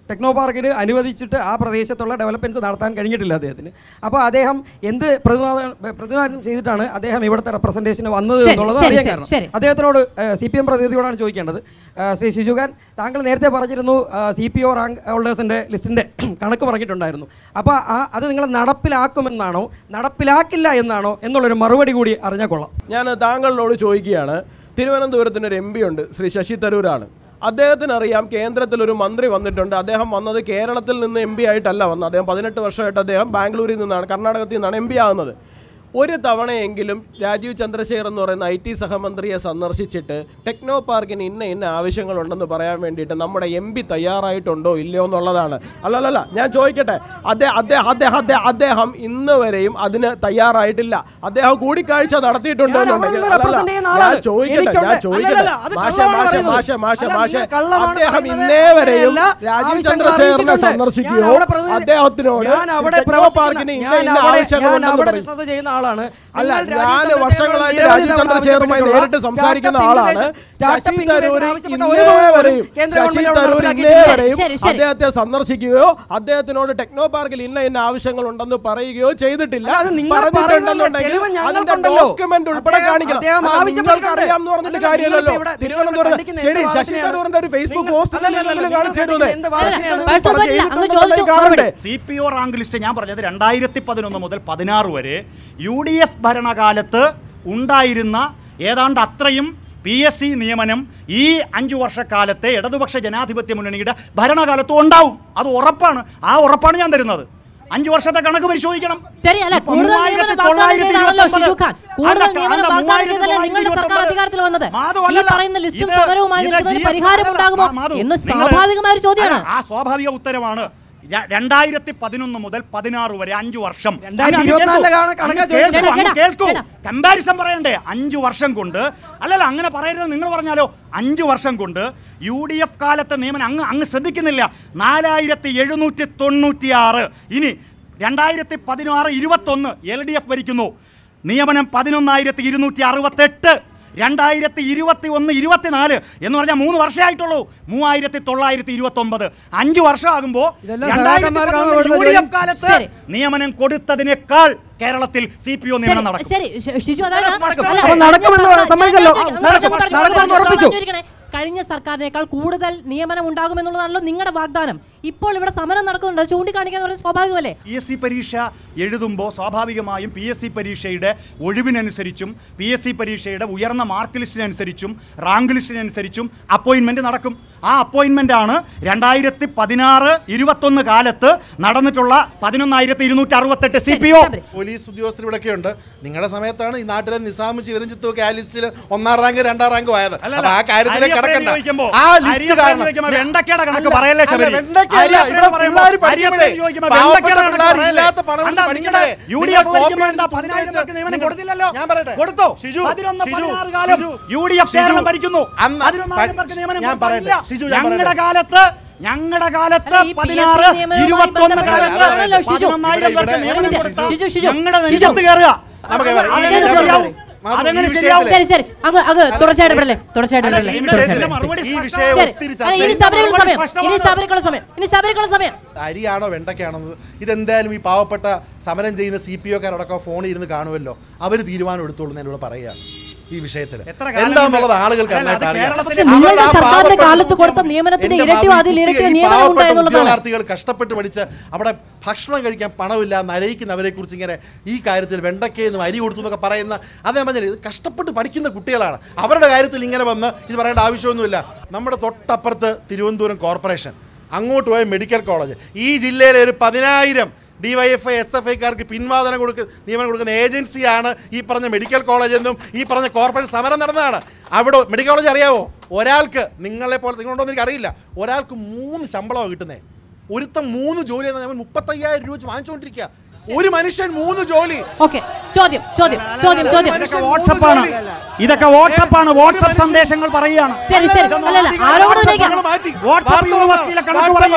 ടെക്നോ പാർക്കിന് അനുവദിച്ചിട്ട് ആ പ്രദേശത്തുള്ള ഡെവലപ്മെൻറ്റ്സ് നടത്താൻ കഴിഞ്ഞിട്ടില്ല അദ്ദേഹത്തിന് അപ്പോൾ അദ്ദേഹം എന്ത് പ്രതിനിധാനം പ്രതിനിധാനം ചെയ്തിട്ടാണ് അദ്ദേഹം ഇവിടുത്തെ റെപ്രസെൻറ്റേഷന് വന്നത് ശരി, എന്നുള്ളത് ശരി, അറിയാൻ ശരി, കാരണം ശരി. അദ്ദേഹത്തിനോട് സി പി എം പ്രതിനിധിയോടാണ് ചോദിക്കേണ്ടത് ആ, ശ്രീ ഷിജുഖാൻ താങ്കൾ നേരത്തെ പറഞ്ഞിരുന്നു സി പി ഒ റാങ്ക് ഹോൾഡേഴ്സിൻ്റെ ലിസ്റ്റിൻ്റെ കണക്ക് പറഞ്ഞിട്ടുണ്ടായിരുന്നു അപ്പോൾ ആ അത് നിങ്ങൾ നടപ്പിലാക്കുമെന്നാണോ നടപ്പിലാക്കില്ല എന്നാണോ എന്നുള്ളൊരു മറുപടി കൂടി അറിഞ്ഞാൽ കൊള്ളാം ഞാൻ താങ്കളോട് ചോദിക്കുകയാണ് തിരുവനന്തപുരത്തിന് ഒരു എം പി ഉണ്ട് ശ്രീ ശശി തരൂരാണ് അദ്ദേഹത്തിന് അറിയാം കേന്ദ്രത്തിൽ ഒരു മന്ത്രി വന്നിട്ടുണ്ട് അദ്ദേഹം വന്നത് കേരളത്തിൽ നിന്ന് എം പി ആയിട്ടല്ല വന്നത് അദ്ദേഹം പതിനെട്ട് വർഷമായിട്ട് അദ്ദേഹം ബാംഗ്ലൂരിൽ നിന്നാണ് കർണാടകത്തിൽ നിന്നാണ് എം പി ആകുന്നത് ഒരു തവണയെങ്കിലും രാജീവ് ചന്ദ്രശേഖർ എന്ന് പറയുന്ന ഐ ടി സഹമന്ത്രിയെ സന്ദർശിച്ചിട്ട് ടെക്നോ പാർക്കിന് ഇന്ന ഇന്ന ആവശ്യങ്ങളുണ്ടെന്ന് പറയാൻ വേണ്ടിയിട്ട് നമ്മുടെ എം പി തയ്യാറായിട്ടുണ്ടോ ഇല്ലയോ എന്നുള്ളതാണ് അല്ലല്ല ഞാൻ ചോദിക്കട്ടെ അദ്ദേഹം അദ്ദേഹം അദ്ദേഹം അദ്ദേഹം അദ്ദേഹം ഇന്ന് വരെയും അതിന് തയ്യാറായിട്ടില്ല അദ്ദേഹം കൂടിക്കാഴ്ച നടത്തിയിട്ടുണ്ടോ ഞാൻ അവിടെ എന്നുണ്ടെങ്കിൽ നിന്ന് represent അല്ലല്ല, ചെയ്യുന്ന ഞാൻ ആളാണ്. ചോദിക്കട്ടെ എനിക്കുണ്ട്. ഞാൻ ചോദിക്കട്ടെ അല്ലല്ല, അത് മാഷെ കള്ളമാണ് മാഷെ പറയുന്നത്. മാഷെ മാഷെ അല്ല, മാഷെ നിങ്ങൾ കള്ളമാണ് അദ്ദേഹം പറയുന്നത്. ഇന്നേ വരെയും അങ്ങനെയല്ല, രാജീവ് ആവശ്യങ്ങൾ ചന്ദ്രശേഖരനെ അറിയിച്ചിട്ടുണ്ട്. സന്ദർശിക്കുകയോ ഞാൻ അവിടെ പ്രതിനിധി- അദ്ദേഹത്തിനോട് ഞാൻ അവിടെ ടെക്നോ പ്രവർത്തിക്കുന്ന- പാർക്കിന് ഇന്ന ഞാൻ ഇന്ന അവിടെ- ആവശ്യങ്ങളുണ്ടെന്ന് ഞാൻ അവിടെ പറയും. ബിസിനസ് ചെയ്യുന്ന ആളാണ് അല്ല നിങ്ങൾ രാജീവ് ഞാൻ ചന്ദ്രശേഖരനോട് വർഷങ്ങളായിട്ട് നിരവധി രാജീവ് തവണ ചന്ദ്രശേഖറുമായി ആവശ്യപ്പെട്ടിട്ടുള്ള നേരിട്ട് സംസാരിക്കുന്ന startup ആളാണ് incubation- startup Sasi incubation Tharoor ആവശ്യപ്പെട്ട ഇന്നേ ഒരു രൂപ പോലും വരെയും കേന്ദ്ര ശശി ഗവൺമെന്റ് തരൂർ ഇന്നേ നടപ്പിലാക്കിയിട്ടില്ല. വരെയും ശരി, ശരി. അദ്ദേഹത്തെ സന്ദർശിക്കുകയോ അദ്ദേഹത്തിനോട് ടെക്നോ പാർക്കിൽ ഇന്ന ഇന്ന ആവശ്യങ്ങൾ ഉണ്ടെന്ന് പറയുകയോ ചെയ്തിട്ടില്ല അല്ല, അത് നിങ്ങൾ പറഞ്ഞിട്ടുണ്ടെന്നുണ്ടെങ്കിൽ പറയുന്നതിന്റെ തെളിവ് അതിന്റെ ഞങ്ങൾക്കുണ്ടല്ലോ. ഡോക്യുമെന്റ് ഉൾപ്പെടെ അദ്ദേഹം- കാണിക്കണം അദ്ദേഹം അല്ല, നിങ്ങൾക്ക് ആവശ്യപ്പെട്ടിട്ടുണ്ട്. അറിയാം എന്ന് പറഞ്ഞിട്ട് അല്ല, കാര്യമല്ലല്ലോ നിങ്ങളിപ്പോ ഇവിടെ- തിരുവനന്തപുരം കണ്ടിക്കുന്ന ശരി എന്ത് ശശി വാദത്തിനെയാണ്? തരൂരിന്റെ ഒരു ഫേസ്ബുക്ക് നിങ്ങൾ- പോസ്റ്റ് അല്ലല്ലല്ല, നിങ്ങൾ നിങ്ങൾ കാണിച്ചു കണ്ടിക്കുന്ന തരുന്നത് എന്ത് വാദത്തിനെയാണ്? അല്ല, പേഴ്സണൽ പറ്റില്ല. അങ്ങ് ചോദിച്ചു മറുപടി. C P O rank list ഞാൻ പറഞ്ഞത് രണ്ടായിരത്തി പതിനൊന്ന് മുതൽ പതിനാറ് വരെ യു ഡി എഫ് ഭരണകാലത്ത് ഉണ്ടായിരുന്ന ഏതാണ്ട് അത്രയും പി എസ് സി നിയമനം ഈ അഞ്ചു വർഷക്കാലത്തെ ഇടതുപക്ഷ ജനാധിപത്യ മുന്നണിയുടെ ഭരണകാലത്തും ഉണ്ടാവും അത് ഉറപ്പാണ് ആ ഉറപ്പാണ് ഞാൻ തരുന്നത് അഞ്ചു വർഷത്തെ കണക്ക് പരിശോധിക്കണം ശരി അല്ല ഇപ്പൊ കൂടുതൽ മൂവായിരത്തി നിയമനം വാഗ്ദാനം തൊള്ളായിരത്തി ചെയ്താണല്ലോ ഇരുപത്തൊമ്പത്. ഷിജു ഖാൻ കൂടുതൽ അല്ല, നിയമനം അല്ല, വാഗ്ദാനം മൂവായിരത്തി ചെയ്തല്ലേ നിങ്ങളുടെ തൊള്ളായിരത്തി സർക്കാർ ഇരുപത്തൊമ്പത്. അധികാരത്തിൽ വന്നത് മാധു, ഈ അല്ലല്ല. പറയുന്ന ലിസ്റ്റും ഇത് സമരവുമായി ഇത് നിൽക്കുന്നതിന് ജി- പരിഹാരം ഉണ്ടാകുമോ മാധു, എന്ന് നിങ്ങള് സ്വാഭാവികമായ ഒരു ചോദ്യമാണ് അല്ല, ആ സ്വാഭാവിക ഉത്തരവാണ് ര- രണ്ടായിരത്തി പതിനൊന്ന് മുതൽ പതിനാറ് വരെ അഞ്ചു വർഷം രണ്ടായിരത്തി അങ്ങ് ഇരുപത്തിനാലിലെ കേൾക്കൂ. കണക്കാ അങ്ങ് ചോദിച്ചത്. കേൾക്കൂ, അങ്ങ് ചേട്ടാ, കേൾക്കൂ ചേട്ടാ. കമ്പാരിസൺ പറയണ്ടേ അഞ്ചു വർഷം കൊണ്ട് അല്ലല്ല അങ്ങനെ പറയരുത് നിങ്ങൾ പറഞ്ഞാലോ അഞ്ചു വർഷം കൊണ്ട് യു ഡി എഫ് കാലത്തെ നിയമനം അങ്ങ് അങ്ങ് ശ്രദ്ധിക്കുന്നില്ല നാലായിരത്തി എഴുന്നൂറ്റി തൊണ്ണൂറ്റി ആറ് ഇനി രണ്ടായിരത്തി പതിനാറ് ഇരുപത്തൊന്ന് എൽ ഡി എഫ് ഭരിക്കുന്നു നിയമനം പതിനൊന്നായിരത്തി ഇരുന്നൂറ്റി അറുപത്തെട്ട് രണ്ടായിരത്തി ഇരുപത്തി ഒന്ന് ഇരുപത്തിനാല് എന്ന് പറഞ്ഞാൽ മൂന്ന് വർഷമായിട്ടുള്ളൂ മൂവായിരത്തി തൊള്ളായിരത്തി ഇരുപത്തി ഒമ്പത് അഞ്ച് വർഷമാകുമ്പോൾ ഇതെല്ലാം രണ്ടായിരത്തി സഹാക്കന്മാർക്കാണ് പതിനൊന്ന് യു ഡി കൊടുത്ത എഫ് കാലത്ത് ശരി. നിയമനം കൊടുത്തതിനേക്കാൾ കേരളത്തിൽ സി പി ഒ നിയമനം നടക്കും ശരി ശരി ഷിജു അതായത് നടക്കും. അല്ല, അപ്പോൾ നടക്കുമെന്ന് കഴിഞ്ഞ സർക്കാർ- സമ്മതിച്ചല്ലോ. ഞാൻ- ഞാൻ- നടക്കും, ഞാൻ പറഞ്ഞു, നടക്കുമെന്ന് ഞാൻ ഉറപ്പിച്ചു. പറഞ്ഞിരിക്കണേ. കഴിഞ്ഞ സർക്കാരിനേക്കാൾ കൂടുതൽ നിയമനം ഉണ്ടാകുമെന്നുള്ളതാണല്ലോ നിങ്ങളുടെ വാഗ്ദാനം ഇപ്പോൾ ഇവിടെ സമരം നടക്കുന്നുണ്ട് അത് ചൂണ്ടിക്കാണിക്കാൻ പറയുന്നത് സ്വാഭാവികമല്ലേ പി എസ് സി പരീക്ഷ എഴുതുമ്പോൾ സ്വാഭാവികമായും പി എസ് സി പരീക്ഷയുടെ ഒഴിവിനനുസരിച്ചും പി എസ് സി പരീക്ഷയുടെ ഉയർന്ന മാർക്ക് ലിസ്റ്റിനനുസരിച്ചും റാങ്ക് ലിസ്റ്റിനനുസരിച്ചും അപ്പോയിൻമെന്റ് നടക്കും ആ അപ്പോയിൻമെന്റ് ആണ് രണ്ടായിരത്തി പതിനാറ് ഇരുപത്തൊന്ന് കാലത്ത് നടന്നിട്ടുള്ള പതിനൊന്നായിരത്തി ഇരുന്നൂറ്റി അറുപത്തെട്ട് സി പി ഒ പോലീസ് ഉദ്യോഗസ്ഥർ ഇവിടെയൊക്കെ ഉണ്ട് നിങ്ങളുടെ സമയത്താണ് ഈ നാട്ടിലെ നിസാം ശിവരഞ്ജിത്തും ഒക്കെ ആ ലിസ്റ്റിൽ ഒന്നാം റാങ്ക് രണ്ടാം റാങ്ക് ആയത് അപ്പൊ ആ കാര്യത്തിലേക്ക് കടക്കണ്ട ആ ലിസ്റ്റ് കാരണം വെണ്ടക്കയുടെ കണക്ക് അല്ല, പറയല്ലേ അല്ല, ശബരി വെണ്ടയ്ക്കയല്ല. അരിയപ്പേടെ ഇവിടെ പറയുമ്പോൾ പിള്ളേര് പഠിക്കുമ്പോഴേ, അരിയപ്പേട് ചോദിക്കുമ്പോൾ പാവപ്പെട്ട വെണ്ടയ്ക്കയുടെ കണക്ക് പിള്ളേര് പറയല്ലേ? ഇല്ലാത്ത പണം കൊണ്ട് അല്ല, പഠിക്കണേ. നിങ്ങളുടെ യു ഡി നിങ്ങൾ എഫ് ഭരിക്കുമ്പോൾ കോപ്പറേറ്റ് എന്താ പതിനായിരം പേർക്ക് നിയമനം നിങ്ങൾ- കൊടുത്തില്ലല്ലോ ഞാൻ പറയട്ടെ. കൊടുത്തോ ഷിജു, പതിനൊന്ന് ഷിജു, പതിനാറ് കാലം Shiju, U D F Shiju, Kerala ഭരിക്കുന്നു അന്ന് പതിനൊന്നായിരം പേർക്ക് നിയമനം ഞാൻ പറയട്ടെ. കൊടുത്തില്ല. ഷിജു, ഞാൻ ഞങ്ങളുടെ പറയട്ടെ. കാലത്ത് ഞങ്ങളുടെ കാലത്ത് അല്ല, ഈ PSC പതിനാറ് നിയമനവുമായി ഇരുപത്തൊന്ന് ബന്ധപ്പെട്ട കാലത്ത് കാര്യമാണല്ലോ ഷിജു. പതിനൊന്നായിരം ഇവിടെ- പേർക്ക് നിയമനം ഇവിടെ- കൊടുത്ത ഷിജു, ഷിജു, ഞങ്ങളുടെ ഷിജു. നെഞ്ചത്ത് കയറുക നമുക്ക് പറയാം. ഈ അതെങ്ങനെ വിഷയത്തില് ശരിയാവും? മാധു, അതെങ്ങനെ ഈ ശരിയാവും? വിഷയത്തില് ശരി ശരി അങ്ങ് അങ്ങ് തുടർച്ചയായിട്ട് ഇടപെടല്ലേ തുടർച്ചയായിട്ട് അല്ല, ഇടപെടല്ലേ ഈ തുടർച്ചയായിട്ട് വിഷയത്തില് മറുപടി ഈ വിഷയം ശരി ഒത്തിരി അല്ല, ചർച്ച ഇനി ചെയ്ത് ശബരിക്കുള്ള സമയം സ്പഷ്ടമാണ്. ഇനി ശബരിക്കുള്ള സമയം ഇനി ശബരിക്കുള്ള സമയം അരിയാണോ വെണ്ടയ്ക്കാണോ എന്നത് ഇതെന്തായാലും ഈ പാവപ്പെട്ട സമരം ചെയ്യുന്ന സി പി ഒക്കാരോടൊക്കെ ഫോണിൽ ഇരുന്ന് കാണുമല്ലോ അവർ തീരുമാനം എടുത്തോളൂ എന്ന് എന്നോട് പറയുകയാണ് ഈ വിഷയത്തിൽ എത്ര കാലം എന്താന്നുള്ളത് കൊണ്ട് ആളുകൾക്ക് അല്ല, നന്നായിട്ട് അത് അറിയാം കേരളത്തിലെ പക്ഷേ അവരുടെ നിങ്ങളുടെ ആ സർക്കാരിന്റെ പാവപ്പെട്ട കാലത്ത് കൊടുത്ത കുട്ടികൾ- നിയമനത്തിന്റെ എൻ്റെ ഇരട്ടി ഭാവി അതിൽ ഇരട്ടി കുട്ടികൾ, ഈ നിയമനം പാവപ്പെട്ട ഉണ്ടായെന്നുള്ളതാണ്. ഉദ്യോഗാർത്ഥികൾ കഷ്ടപ്പെട്ട് പഠിച്ച് അവിടെ ഭക്ഷണം കഴിക്കാൻ പണമില്ല നരയിക്കുന്നവരെ കുറിച്ച് ഇങ്ങനെ ഈ കാര്യത്തിൽ വെണ്ടയ്ക്കെന്നും അരി കൊടുത്തു എന്നൊക്കെ പറയുന്ന അതേ പറഞ്ഞാൽ ഇത് കഷ്ടപ്പെട്ട് പഠിക്കുന്ന കുട്ടികളാണ് അവരുടെ കാര്യത്തിൽ ഇങ്ങനെ വന്ന് ഇത് പറയേണ്ട ആവശ്യമൊന്നുമില്ല നമ്മുടെ തൊട്ടപ്പുറത്ത് തിരുവനന്തപുരം കോർപ്പറേഷൻ അങ്ങോട്ട് പോയ മെഡിക്കൽ കോളേജ് ഈ ജില്ലയിലെ ഒരു പതിനായിരം ഡിവൈഎഫ്ഐ എസ് എഫ് ഐക്കാർക്ക് പിൻവാദനം കൊടുക്ക നിയമനം കൊടുക്കുന്ന ഏജൻസിയാണ് ഈ പറഞ്ഞ മെഡിക്കൽ കോളേജ് എന്നും ഈ പറഞ്ഞ കോർപ്പറേഷൻ സമരം നടന്നതാണ് അവിടെ മെഡിക്കൽ കോളേജ് അറിയാവോ ഒരാൾക്ക് നിങ്ങളെ പോലെ നിങ്ങളുണ്ടോ എന്ന് എനിക്ക് അറിയില്ല ഒരാൾക്ക് മൂന്ന് ശമ്പളമാണ് കിട്ടുന്നത് ഒരുത്തം മൂന്ന് ജോലി എന്ന് ഞാൻ മുപ്പത്തയ്യായിരം രൂപ വെച്ച് വാങ്ങിച്ചുകൊണ്ടിരിക്കുക ഒരു മനുഷ്യൻ മൂന്ന് ജോലി ഓക്കെ ചോദ്യം ചോദ്യം ചോദ്യം ചോദ്യം ഇതൊക്കെ വാട്സപ്പാണ് ഇതൊക്കെ വാട്സപ്പാണ് വാട്സപ്പ് സന്ദേശങ്ങൾ പറയുകയാണ് ശരി ശരി അല്ലല്ല ആരോപണം ഉന്നയിക്കാം നിങ്ങൾ മാറ്റി. വാട്സാപ്പ് വാർത്ത യൂണിവേഴ്സിറ്റിയിലെ കണക്ക് വാട്സാപ്പ് പറയുക. അല്ല.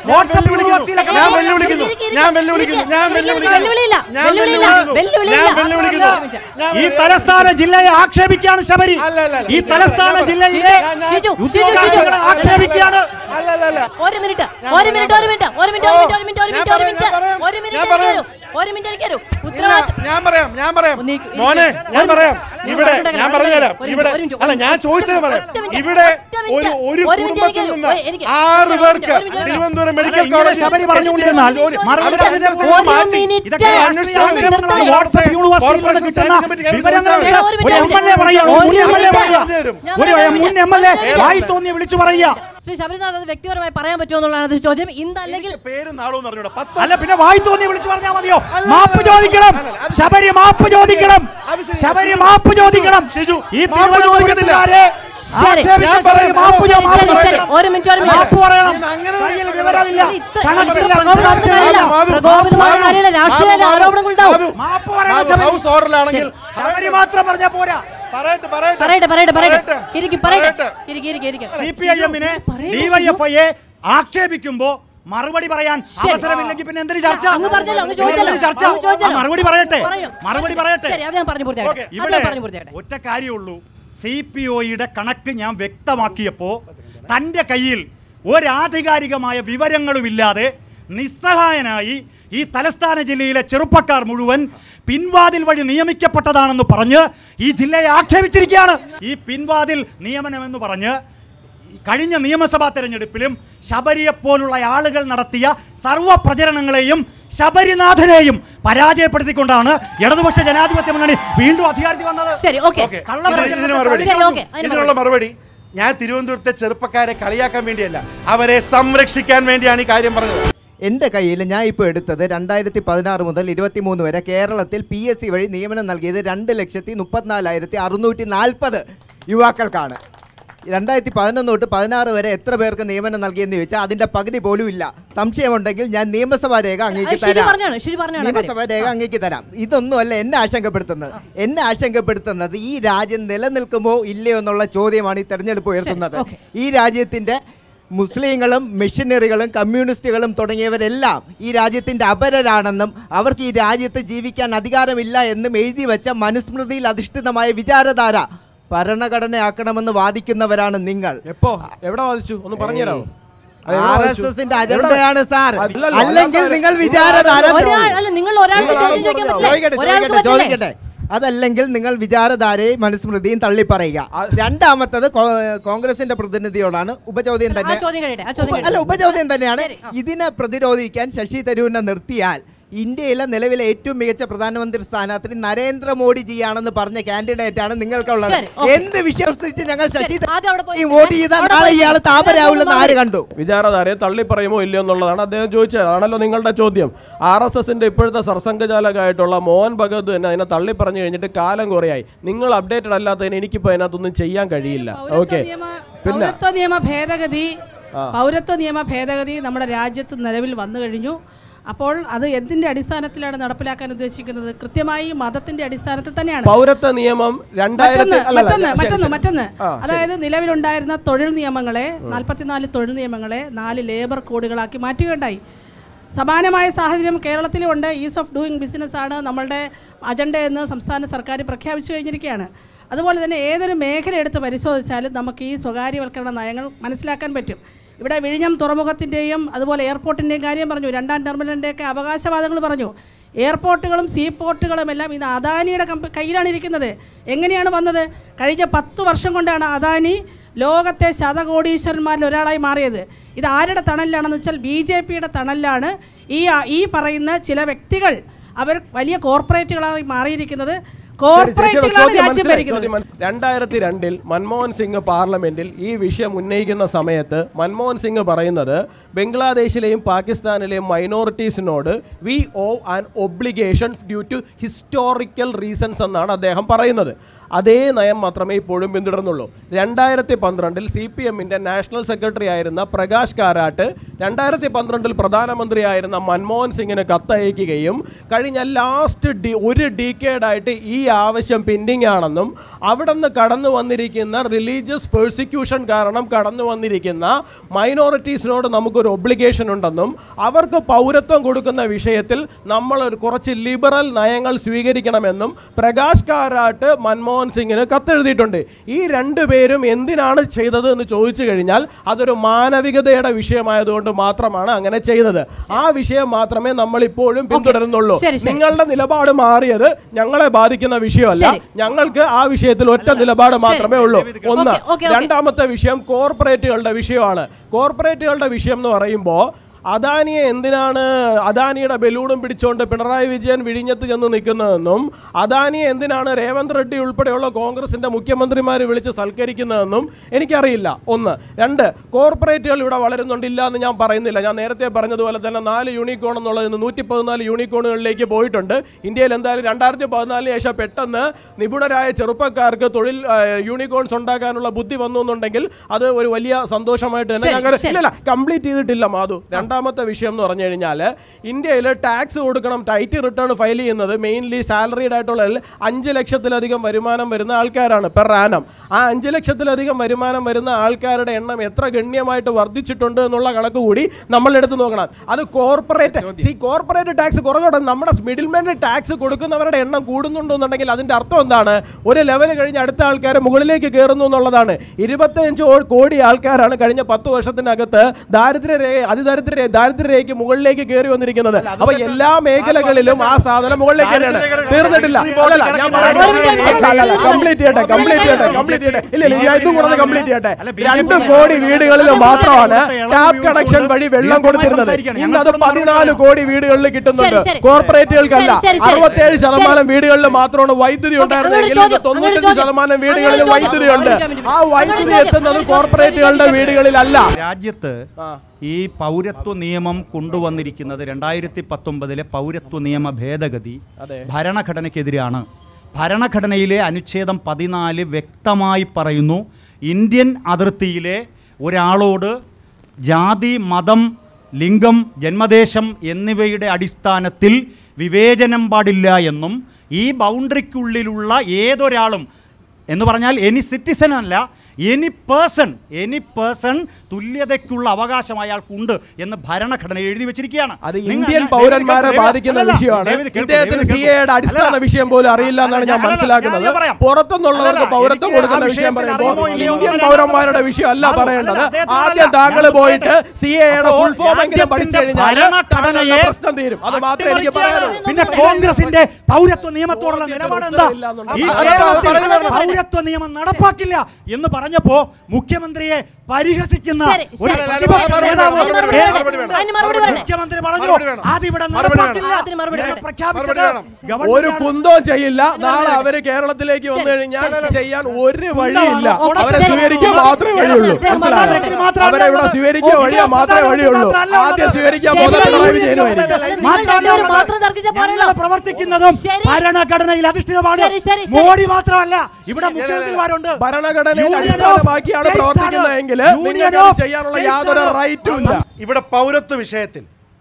വാട്സാപ്പ് യൂണിവേഴ്സിറ്റിയിലൊക്കെ ഞാൻ വെല്ലുവിളിക്കുന്നു ഞാൻ വെല്ലുവിളിക്കുന്നു ഞാൻ വെല്ലുവിളിക്കുന്നു വെല്ലുവിളിയില്ല, ഞാൻ വെല്ലുവിളിയില്ല, വെല്ലുവിളിക്കുന്നു ഞാൻ വെല്ലുവിളിയില്ല. വെല്ലുവിളിക്കുന്നു ഞാൻ ഈ തലസ്ഥാന ജില്ലയെ ആക്ഷേപിക്കുകയാണ് ശബരി അല്ല, അല്ല, അല്ല. ഈ തലസ്ഥാന ഞാൻ- ജില്ലയിലെ ഞാൻ- ഞാൻ- ഷിജു, ഷിജു, ഷിജു. ഉദ്യോഗാർത്ഥികളെ ആക്ഷേപിക്കുകയാണ് അല്ല അല്ല അല്ല ഒരു മിനിറ്റ് ഒരു മിനിറ്റ് ഒരു മിനിറ്റ് ഒരു മിനിറ്റ് ഒരു മിനിറ്റ് ഒരു മിനിറ്റ് ഒരു ഞാൻ മിനിറ്റ് ഒരു പറയാം, മിനിറ്റ് ഞാൻ പറയാം, ഒരു മിനിറ്റ് ഞാൻ എനിക്ക് പറയാം. തരൂ. ഒരു മിനിറ്റ് എനിക്ക് തരൂ ഇല്ല, ഉത്തരവാദിത്വം ഞാൻ പറയാം ഞാൻ പറയാം ഒന്ന് ഈ- മോനെ ഒരു ഞാൻ പറയാം മിനിറ്റ്, ഇവിടെ ഒരു മിനിറ്റ്, ഞാൻ ഒരു പറഞ്ഞുതരാം മിനിറ്റ്, ഇവിടെ ഒരു മിനിറ്റ്, അല്ല ഞാൻ ഒറ്റ ചോദിച്ചത് മിനിറ്റ്, പറയാം ഒറ്റ മിനിറ്റ്, ഇവിടെ ഒറ്റ മിനിറ്റ്, ഒരു ഒരു ഒരു മിനിറ്റ് കുടുംബത്തിൽ എനിക്ക് നിന്ന് തരൂ. എനിക്ക് ആറ് ഒരു പേർക്ക് മിനിറ്റ്, ഒരു മിനിറ്റ്. തിരുവനന്തപുരം അല്ല, മെഡിക്കൽ ഇങ്ങനെ കോളേജ് ശബരി പറഞ്ഞുകൊണ്ടിരുന്നാൽ മറുപടി അവരുടെ അതിനെ അന്വേഷണം ഒരു മാറ്റി മിനിറ്റ്. ഇതൊക്കെ അന്വേഷണം രാഷ്ട്രീയ നടത്തി. അന്വേഷണം വാട്സാപ്പ് യൂണിവേഴ്സിറ്റിയിൽ നിന്ന് കോർപ്പറേഷൻ കിട്ടുന്ന സ്റ്റാൻഡിംഗ് കമ്മിറ്റി വിവരങ്ങൾ വിളിച്ചാൽ മതി. ഒരു ഒരു എം മിനിറ്റ്, എൽ എ പറയാ ഒരു മുൻ എം എൽ എ മിനിറ്റ്. പറയാ ഞാൻ ഒരു പറയാം, മുൻ എം എൽ എ ഞാൻ വായി തോന്നി വിളിച്ചു പറയുക ശ്രീ ശബരിനാഥ് അത് വ്യക്തിപരമായി പറയാൻ പറ്റുമോ എന്നുള്ളതാണ് ഇത് ചോദ്യം ഇന്നല്ലെങ്കിൽ എനിക്ക് പേര് നാളോ അറിഞ്ഞൂടാ പത്ത് അല്ല പിന്നെ വായി തോന്നി വിളിച്ചു പറഞ്ഞാൽ മതിയോ മാപ്പ് ചോദിക്കണം ശബരി മാപ്പ് ചോദിക്കണം ശബരി മാപ്പ് ചോദിക്കണം ഷിജു, ഈ മാപ്പ് ചോദിക്കത്തില്ല. തിരുവനന്തപുരത്തുകാരെ ശരി. ആക്ഷേപിച്ച ഞാൻ പറയാം, ശബരി മാപ്പ് ചോ- മാപ്പ് ശരി, ശരി, പറയണം. ഒരു മിനിറ്റ് ഒരു മിനിറ്റ് മാപ്പ് പറയണം ഇന്ന് അങ്ങനെ കയ്യിൽ വിവരമില്ല ഇത്ര- കണക്കില്ല പ്രകോപിതമാകുന്ന കാര്യമില്ല. മാധു, പ്രകോപിതമാകുന്ന മാധു, കാര്യമില്ല. രാഷ്ട്രീയ മാധു, ആരോപണങ്ങളുണ്ടാവും. മാധു, മാപ്പ് പറയണം മാധു, ശബരി. ഹൗസ് ഓർഡറിലാണെങ്കിൽ ശബരി മാത്രം പറഞ്ഞാൽ പോരാ പറയട്ടെ പറയട്ടെ പറയട്ടെ പറയട്ടെ പറയട്ടെ പറയട്ടെ. ഇരിക്കും പറയട്ടെ പറയട്ടെ. ഇരിക്കും ഇരിക്കും ഇരിക്കും സി പി ഐ എമ്മിനെ ഡിവൈഎഫ്ഐയെ ആക്ഷേപിക്കുമ്പോ മറുപടി പറയാൻ ശരി. അവസരമില്ലെങ്കിൽ പിന്നെ എന്തിനു ചർച്ച അങ്ങ് പറഞ്ഞല്ലോ അങ്ങ് ചോദിച്ചല്ലോ എന്തിനു ചർച്ച അങ്ങ് ചോദിച്ചല്ലോ. ആ, മറുപടി പറയട്ടെ പറയൂ. മറുപടി പറയട്ടെ ശരി അത് ഞാൻ പറഞ്ഞു പൂർത്തിയാക്കട്ടെ അത് ഇവിടെ ഞാൻ പറഞ്ഞു പൂർത്തിയാക്കട്ടെ ഒറ്റ കാര്യമുള്ളൂ സി പി ഒയുടെ കണക്ക് ഞാൻ വ്യക്തമാക്കിയപ്പോ തന്റെ കയ്യിൽ ഒരാധികാരികമായ വിവരങ്ങളുമില്ലാതെ നിസ്സഹായനായി ഈ തലസ്ഥാന ജില്ലയിലെ ചെറുപ്പക്കാർ മുഴുവൻ പിൻവാതിൽ വഴി നിയമിക്കപ്പെട്ടതാണെന്ന് പറഞ്ഞ് ഈ ജില്ലയെ ആക്ഷേപിച്ചിരിക്കുകയാണ് ഈ പിൻവാതിൽ നിയമനമെന്ന് പറഞ്ഞ് കഴിഞ്ഞ നിയമസഭാ തെരഞ്ഞെടുപ്പിലും ശബരിയെപ്പോലുള്ള ആളുകൾ നടത്തിയ സർവ്വ പ്രചരണങ്ങളെയും ശബരിനാഥനെയും പരാജയപ്പെടുത്തിക്കൊണ്ടാണ് ഇടതുപക്ഷ ജനാധിപത്യ മുന്നണി വീണ്ടും അധികാരത്തിൽ വന്നത് ശരി ഓക്കെ ഓക്കെ. കള്ള ഇതിന് പ്രചരണം ഇതിന് മറുപടി ശരി, ഓക്കെ. അതിന് ഇതിനുള്ള മറുപടി ഞാൻ തിരുവനന്തപുരത്തെ ചെറുപ്പക്കാരെ കളിയാക്കാൻ വേണ്ടിയല്ല അവരെ സംരക്ഷിക്കാൻ വേണ്ടിയാണ് ഈ കാര്യം പറഞ്ഞത് എൻ്റെ കയ്യിൽ ഞാൻ ഇപ്പോൾ എടുത്തത് രണ്ടായിരത്തി പതിനാറ് മുതൽ ഇരുപത്തി മൂന്ന് വരെ കേരളത്തിൽ പി എസ് സി വഴി നിയമനം നൽകിയത് രണ്ട് ലക്ഷത്തി മുപ്പത്തിനാലായിരത്തി അറുന്നൂറ്റി നാൽപ്പത് യുവാക്കൾക്കാണ് രണ്ടായിരത്തി പതിനൊന്ന് തൊട്ട് പതിനാറ് വരെ എത്ര പേർക്ക് നിയമനം നൽകിയെന്ന് ചോദിച്ചാൽ അതിൻ്റെ പകുതി പോലും ഇല്ല സംശയമുണ്ടെങ്കിൽ ഞാൻ നിയമസഭാ രേഖ അങ്ങേക്ക് ശരി തരാം പറഞ്ഞാണ് ശരി പറഞ്ഞാണ് കാര്യം. നിയമസഭാ രേഖ അങ്ങേക്ക് തരാം ഇതൊന്നുമല്ല എന്നെ ആശങ്കപ്പെടുത്തുന്നത് എന്നെ ആശങ്കപ്പെടുത്തുന്നത് ഈ രാജ്യം നിലനിൽക്കുമോ ഇല്ലയോ എന്നുള്ള ചോദ്യമാണ് ഈ തെരഞ്ഞെടുപ്പ് ഉയർത്തുന്നത് ഓക്കെ. ഈ രാജ്യത്തിൻ്റെ മുസ്ലിങ്ങളും മിഷനറികളും കമ്മ്യൂണിസ്റ്റുകളും തുടങ്ങിയവരെല്ലാം ഈ രാജ്യത്തിൻ്റെ അപരരാണെന്നും അവർക്ക് ഈ രാജ്യത്ത് ജീവിക്കാൻ അധികാരമില്ല എന്നും എഴുതി വെച്ച മനുസ്മൃതിയിൽ അധിഷ്ഠിതമായ വിചാരധാര ഭരണഘടനയാക്കണമെന്ന് വാദിക്കുന്നവരാണ് നിങ്ങൾ എപ്പോ എവിടെ വാദിച്ചു ഒന്ന് പറഞ്ഞുതരാമോ അത് എവിടെ ആർ എസ് വാദിച്ചു? എസിന്റെ അജണ്ടയാണ് സാർ അല്ലല്ലോ, അല്ലെങ്കിൽ അല്ലാത്ത- നിങ്ങൾ വിചാരധാര ഒരാൾ അല്ല നിങ്ങൾ ഒരാൾക്ക് ചോദ്യം ചോദിക്കാൻ പറ്റില്ല ചോദിക്കട്ടെ ഒരാൾക്ക് ചോദിക്കട്ടെ പറ്റില്ലേ ചോദിക്കട്ടെ അതല്ലെങ്കിൽ നിങ്ങൾ വിചാരധാരയും മനുസ്മൃതിയും തള്ളിപ്പറയുക രണ്ടാമത്തത് കോ- കോൺഗ്രസിന്റെ പ്രതിനിധിയോടാണ് ഉപചോദ്യം ആ തന്നെ ചോദ്യം കഴിയട്ടെ ആ ചോദ്യം ഉപ- അല്ല കഴിയട്ടെ. ഉപചോദ്യം തന്നെയാണ് ശരി, ആ. ഇതിനെ പ്രതിരോധിക്കാൻ ശശി തരൂരിനെ നിർത്തിയാൽ ഇന്ത്യയിലെ നിലവിലെ ഏറ്റവും മികച്ച പ്രധാനമന്ത്രി സ്ഥാനാർത്ഥി നരേന്ദ്രമോദിജിയാണെന്ന് പറഞ്ഞ കാൻഡിഡേറ്റ് ആണ് നിങ്ങൾക്കുള്ളത് ശരി, ഓക്കേ. എന്ത് വിശ്വസിച്ച് ഞങ്ങൾ ശശി ശരി, ആദ്യം അവിടെ പോയി- തരൂരിനെ വോട്ട് ചെയ്താൽ അവിടെ നാളെ പോയി- ഇയാൾ താപരാവില്ലെന്ന് ആര് കണ്ടു വിചാരധാരയെ തള്ളിപ്പറയുമോ ഇല്ലയോ എന്നുള്ളതാണ് അദ്ദേഹം ചോദിച്ചത് അതാണല്ലോ നിങ്ങളുടെ ചോദ്യം ആർ എസ് എസിന്റെ ഇപ്പോഴത്തെ സർസംഘചാലകമായിട്ടുള്ള മോഹൻ ഭഗത് തന്നെ അതിനെ തള്ളിപ്പറഞ്ഞു കഴിഞ്ഞിട്ട് കാലം കുറയായി നിങ്ങൾ അപ്ഡേറ്റഡ് അല്ലാത്തതിന് എനിക്കിപ്പോൾ അതിനകത്തൊന്നും ചെയ്യാൻ കഴിയില്ല പൗരത്വ ഓക്കെ നിയമ പിന്നെ പൗരത്വ നിയമ ഭേദഗതി പൗരത്വ നിയമ ഭേദഗതി നമ്മുടെ രാജ്യത്ത് നിലവിൽ വന്നു കഴിഞ്ഞു അപ്പോൾ അത് എന്തിന്റെ അടിസ്ഥാനത്തിലാണ് നടപ്പിലാക്കാൻ ഉദ്ദേശിക്കുന്നത് കൃത്യമായി മതത്തിന്റെ അടിസ്ഥാനത്തിൽ തന്നെയാണ് പൗരത്വ നിയമം രണ്ടായിരത്തി മറ്റൊന്ന് അല്ലല്ല, മറ്റൊന്ന് ശരി, മറ്റൊന്ന് ശരി. മറ്റൊന്ന് ആ, ശരി. അതായത് നിലവിലുണ്ടായിരുന്ന തൊഴിൽ നിയമങ്ങളെ നാൽപ്പത്തിനാല് തൊഴിൽ നിയമങ്ങളെ നാല് ലേബർ കോഡുകളാക്കി മാറ്റുകയുണ്ടായി സമാനമായ സാഹചര്യം കേരളത്തിലുമുണ്ട് ഈസ് ഓഫ് ഡൂയിങ് ബിസിനസ് ആണ് നമ്മളുടെ അജണ്ട എന്ന് സംസ്ഥാന സർക്കാർ പ്രഖ്യാപിച്ചു കഴിഞ്ഞിരിക്കുകയാണ് അതുപോലെ തന്നെ ഏതൊരു മേഖല എടുത്ത് പരിശോധിച്ചാലും നമുക്ക് ഈ സ്വകാര്യവൽക്കരണ നയങ്ങൾ മനസ്സിലാക്കാൻ പറ്റും ഇവിടെ വിഴിഞ്ഞം തുറമുഖത്തിൻ്റെയും അതുപോലെ എയർപോർട്ടിൻ്റെയും കാര്യം പറഞ്ഞു രണ്ടാം ടെർമിനലിൻ്റെയൊക്കെ അവകാശവാദങ്ങൾ പറഞ്ഞു എയർപോർട്ടുകളും സീ പോർട്ടുകളും എല്ലാം ഇന്ന് അദാനിയുടെ കമ്പ കയ്യിലാണ് ഇരിക്കുന്നത് എങ്ങനെയാണ് വന്നത് കഴിഞ്ഞ പത്ത് വർഷം കൊണ്ടാണ് അദാനി ലോകത്തെ ശതകോടീശ്വരന്മാരിൽ ഒരാളായി മാറിയത് ഇത് ആരുടെ തണലിലാണെന്ന് വെച്ചാൽ ബി ജെ പിയുടെ തണലിലാണ് ഈ ഈ പറയുന്ന ചില വ്യക്തികൾ അവർ വലിയ കോർപ്പറേറ്റുകളായി മാറിയിരിക്കുന്നത് കോർപ്പറേറ്റുകളാണ് രാജ്യം ഭരിക്കുന്നത് രണ്ടായിരത്തി രണ്ടിൽ മൻമോഹൻ സിംഗ് പാർലമെന്റിൽ ഈ വിഷയം ഉന്നയിക്കുന്ന സമയത്ത് മൻമോഹൻ സിംഗ് പറയുന്നത് ബംഗ്ലാദേശിലെയും പാകിസ്ഥാനിലെയും മൈനോറിറ്റീസിനോട് we owe an obligation due to historical reasons എന്നാണ് അദ്ദേഹം പറയുന്നത് അതേ നയം മാത്രമേ ഇപ്പോഴും പിന്തുടർന്നുള്ളൂ രണ്ടായിരത്തി പന്ത്രണ്ടിൽ സി പി എമ്മിൻ്റെ നാഷണൽ സെക്രട്ടറി ആയിരുന്ന പ്രകാശ് കാരാട്ട് രണ്ടായിരത്തി പന്ത്രണ്ടിൽ പ്രധാനമന്ത്രിയായിരുന്ന മൻമോഹൻ സിംഗിന് കത്തയക്കുകയും കഴിഞ്ഞ ലാസ്റ്റ് ഡി ഒരു ഡീക്കേഡായിട്ട് ഈ ആവശ്യം പെൻഡിങ് ആണെന്നും അവിടെ നിന്ന് കടന്നു വന്നിരിക്കുന്ന റിലീജിയസ് പേഴ്സിക്യൂഷൻ കാരണം കടന്നു വന്നിരിക്കുന്ന മൈനോറിറ്റീസിനോട് നമുക്കൊരു ഒബ്ലിഗേഷൻ ഉണ്ടെന്നും അവർക്ക് പൗരത്വം കൊടുക്കുന്ന വിഷയത്തിൽ നമ്മൾ ഒരു കുറച്ച് ലിബറൽ നയങ്ങൾ സ്വീകരിക്കണമെന്നും പ്രകാശ് കാരാട്ട് മൻമോഹൻ സിംഗിന് കത്തെഴുതിയിട്ടുണ്ട് ഈ രണ്ടു പേരും എന്തിനാണ് ചെയ്തത് എന്ന് ചോദിച്ചു കഴിഞ്ഞാൽ അതൊരു മാനവികതയുടെ വിഷയമായതുകൊണ്ട് മാത്രമാണ് അങ്ങനെ ചെയ്തത് ആ വിഷയം മാത്രമേ നമ്മൾ ഇപ്പോഴും പിന്തുടരുന്നുള്ളൂ ശരി, ശരി. നിങ്ങളുടെ നിലപാട് മാറിയത് ഞങ്ങളെ ബാധിക്കുന്ന വിഷയമല്ല ശരി. ഞങ്ങൾക്ക് ആ വിഷയത്തിൽ ഒറ്റ നിലപാട് മാത്രമേ ഉള്ളൂ ഒന്ന് ഓക്കെ, ഓക്കെ, ഓക്കെ. രണ്ടാമത്തെ വിഷയം കോർപ്പറേറ്റുകളുടെ വിഷയമാണ് കോർപ്പറേറ്റുകളുടെ വിഷയം എന്ന് പറയുമ്പോൾ അദാനിയെ എന്തിനാണ് അദാനിയുടെ ബലൂണും പിടിച്ചുകൊണ്ട് പിണറായി വിജയൻ വിഴിഞ്ഞത്ത് ചെന്ന് നിൽക്കുന്നതെന്നും അദാനിയെ എന്തിനാണ് രേവന്ത് റെഡ്ഡി ഉൾപ്പെടെയുള്ള കോൺഗ്രസിന്റെ മുഖ്യമന്ത്രിമാർ വിളിച്ച് സൽക്കരിക്കുന്നതെന്നും എനിക്കറിയില്ല ഒന്ന് രണ്ട് കോർപ്പറേറ്റുകൾ ഇവിടെ വളരുന്നുണ്ടില്ല എന്ന് ഞാൻ പറയുന്നില്ല ഞാൻ നേരത്തെ പറഞ്ഞതുപോലെ തന്നെ നാല് യൂണിക്കോൺ എന്നുള്ളത് ഇന്ന് നൂറ്റി പതിനാല് യൂണിക്കോണുകളിലേക്ക് പോയിട്ടുണ്ട് ഇന്ത്യയിൽ എന്തായാലും രണ്ടായിരത്തി പതിനാലിന് ശേഷം പെട്ടെന്ന് നിപുണരായ ചെറുപ്പക്കാർക്ക് തൊഴിൽ ആ, യൂണിക്കോൺസ് ഉണ്ടാക്കാനുള്ള ബുദ്ധി വന്നു എന്നുണ്ടെങ്കിൽ അത് ഒരു വലിയ സന്തോഷമായിട്ട് തന്നെ ശരി, ഞങ്ങൾ ശരി. ഇല്ല കംപ്ലീറ്റ് ചെയ്തിട്ടില്ല മാധു രണ്ടാമത്തെ വിഷയം എന്ന് പറഞ്ഞു കഴിഞ്ഞാൽ ഇന്ത്യയിൽ ടാക്സ് കൊടുക്കണം ടൈറ്റ് റിട്ടേൺ ഫയൽ ചെയ്യുന്നത് മെയിൻലി സാലറീഡ് ആയിട്ടുള്ള അഞ്ച് ലക്ഷത്തിലധികം വരുമാനം വരുന്ന ആൾക്കാരാണ് പെർ ആനം ആ അഞ്ച് ലക്ഷത്തിലധികം വരുമാനം വരുന്ന ആൾക്കാരുടെ എണ്ണം എത്ര ഗണ്യമായിട്ട് വർദ്ധിച്ചിട്ടുണ്ട് എന്നുള്ള കണക്ക് കൂടി നമ്മൾ എടുത്ത് നോക്കണം അത് കോർപ്പറേറ്റ് സി കോർപ്പറേറ്റ് ടാക്സ് കുറഞ്ഞോട്ടെ നമ്മുടെ മിഡിൽമാൻ ടാക്സ് കൊടുക്കുന്നവരുടെ എണ്ണം കൂടുന്നുണ്ടെന്നുണ്ടെങ്കിൽ അതിന്റെ അർത്ഥം എന്താണ് ഒരു ലെവൽ കഴിഞ്ഞ് അടുത്ത ആൾക്കാർ മുകളിലേക്ക് കയറുന്നു എന്നുള്ളതാണ് ഇരുപത്തഞ്ച് ഓ- കോടി ആൾക്കാരാണ് കഴിഞ്ഞ പത്ത് വർഷത്തിനകത്ത് ദാരിദ്ര്യ അതിദാരിദ്ര്യ ദാരിദ്ര്യരേഖയ്ക്ക് മുകളിലേക്ക് കയറി വന്നിരിക്കുന്നത് അപ്പൊ എല്ലാ മേഖലകളിലും ആ സാധനം മുകളിലേക്ക് തന്നെയാണ് തീർന്നിട്ടില്ല അല്ലല്ല, ഞാൻ കംപ്ലീറ്റ് ചെയ്യട്ടെ കംപ്ലീറ്റ് ചെയ്യട്ടെ കംപ്ലീറ്റ് ചെയ്യട്ടെ ഇല്ല ഇല്ല ഞാൻ ഇതും കൂടെ കംപ്ലീറ്റ് ചെയ്യട്ടെ രണ്ട് കോടി വീടുകളിൽ മാത്രമാണ് ടാപ്പ് കണക്ഷൻ വഴി വെള്ളം കൊടുത്തിരുന്നത് ഇന്ന് അത് പതിനാല് കോടി വീടുകളിൽ കിട്ടുന്നുണ്ട് ശരി, ശരി. കോർപ്പറേറ്റുകൾക്കല്ല ശരി, ശരി, ശരി. അറുപത്തേഴ് ശതമാനം ശരി. വീടുകളിൽ മാത്രമാണ് വൈദ്യുതി ഓക്കേ, ഉണ്ടായിരുന്നെങ്കിൽ അങ്ങോട്ട് ഇന്ന് ചോദ്യം, തൊണ്ണൂറ്റഞ്ച് അങ്ങോട്ട് ശതമാനം ചോദ്യം. വീടുകളിലും അങ്ങോട്ട് വൈദ്യുതി ഉണ്ട് ചോദ്യം. ആ വൈദ്യുതി അങ്ങോട്ട് എത്തുന്നത് ചോദ്യം. കോർപ്പറേറ്റുകളുടെ വീടുകളിലല്ല രാജ്യത്ത് ഈ പൗരത്വ നിയമം കൊണ്ടുവന്നിരിക്കുന്നത് രണ്ടായിരത്തി പത്തൊമ്പതിലെ പൗരത്വ നിയമ ഭേദഗതി അതെ. ഭരണഘടനയ്ക്കെതിരാണ് ഭരണഘടനയിലെ അനുച്ഛേദം പതിനാല് വ്യക്തമായി പറയുന്നു ഇന്ത്യൻ അതിർത്തിയിലെ ഒരാളോട് ജാതി മതം ലിംഗം ജന്മദേശം എന്നിവയുടെ അടിസ്ഥാനത്തിൽ വിവേചനം പാടില്ല എന്നും ഈ ബൗണ്ടറിക്കുള്ളിലുള്ള ഏതൊരാളും എന്ന് പറഞ്ഞാൽ എനി സിറ്റിസൺ അല്ല എനി പേഴ്സൺ എനി പേഴ്സൺ തുല്യതയ്ക്കുള്ള അവകാശം അയാൾക്കുണ്ട് എന്ന് ഭരണഘടന എഴുതി വെച്ചിരിക്കുകയാണ് അത് നിങ്ങൾ- ഇന്ത്യൻ ഞാൻ- പൗരന്മാരെ ഡേവിഡ് ബാധിക്കുന്ന അല്ലല്ല, വിഷയമാണ് ഡേവിഡ് കേൾക്കൂ, ഇദ്ദേഹത്തിന് ഡേവിഡ് സി കേൾക്കൂ. എയുടെ അടിസ്ഥാന അല്ലല്ല, വിഷയം പോലും അറിയില്ല എന്നാണ് ഞാൻ അല്ലല്ല, മനസ്സിലാക്കുന്നത് ഞാൻ പറയാം. പുറത്തുനിന്നുള്ളവർക്ക് അല്ലല്ല, പൗരത്വം എനിക്ക് കൊടുക്കുന്ന ആ വിഷയം വിഷയത്തിൽ പറയുമ്പോൾ അറിയുമോ ഇല്ലയോ ഇന്ത്യൻ എന്ന് പൗരന്മാരുടെ വിഷയം അല്ല മാധു, പറയേണ്ടത് അല്ലല്ല, അദ്ദേഹത്തിന് ആദ്യം അല്ല. താങ്കൾ ഞാൻ പോയിട്ട് പറയട്ടെ. സി എയുടെ അപ്പോൾ ഫുൾ ഫോം എങ്കിലും പഠിച്ചു രാജ്യത്തിന്റെ കഴിഞ്ഞാൽ ഭരണഘടനയെ താങ്കളുടെ പ്രശ്നം തീരും അത് മാത്രമേ എനിക്ക് പറയാനുള്ളൂ പിന്നെ കോൺഗ്രസിന്റെ പൗരത്വ നിയമത്തോടുള്ള നിലപാട് എന്താ ഈ കേരളത്തിൽ പൗരത്വ നിയമം നടപ്പാക്കില്ല എന്ന് പറഞ്ഞപ്പോ മുഖ്യമന്ത്രിയെ പരിഹസിക്കുന്ന ശരി, ഒരു ശരി. പ്രതിപക്ഷ മറുപടി നേതാവ് വേണം, മറുപടി വേണം. മറുപടി വേണം. അതിന് മറുപടി വേണം. മുഖ്യമന്ത്രി പറഞ്ഞു മറുപടി വേണം. അത് ഇവിടെ മറുപടി നടപ്പാക്കില്ല വേണം. അതിന് മറുപടി എന്ന് വേണം. പ്രഖ്യാപിച്ചത് മറുപടി വേണം. ഗവൺമെന്റ് ഒരു കുന്തവും ചെയ്യില്ല നാളെ അവര് കേരളത്തിലേക്ക് വന്നു ശരി, കഴിഞ്ഞാൽ ശരി, ശരി. ചെയ്യാൻ ഒരു വഴിയില്ല ഓക്കേ, അവരെ ശരി, സ്വീകരിക്കാൻ ശരി. മാത്രമേ വഴിയുള്ളൂ അദ്ദേഹം മനസ്സിലായോ? മാത്രമല്ല അവരെ ഇവിടെ സ്വീകരിക്കുക വഴിയാ മാത്രമേ വഴിയുള്ളൂ ആദ്യം സ്വീകരിക്കാൻ ശരി. പോകുന്ന പിണറായി വിജയനുമായിരിക്കും നിങ്ങൾ രണ്ടുപേരും മാത്രം തർക്കിച്ച ഞങ്ങൾ പറയണോ പ്രവർത്തിക്കുന്നതും ശരി. ഭരണഘടനയിൽ അധിഷ്ഠിതമാണ് ശരി, ശരി, ശരി. മോഡി മാത്രമല്ല ഇവിടെ മുഖ്യമന്ത്രിമാരുണ്ട് ഭരണഘടനയിൽ Union of അടിസ്ഥാനമാക്കിയാണ് States ആണ്. പ്രവർത്തിക്കുന്നതെങ്കിൽ Union നിങ്ങൾക്ക് of അത് ചെയ്യാനുള്ള States യാതൊരു ആണ്. റൈറ്റും ഇല്ല ഇവിടെ പൗരത്വ വിഷയത്തിൽ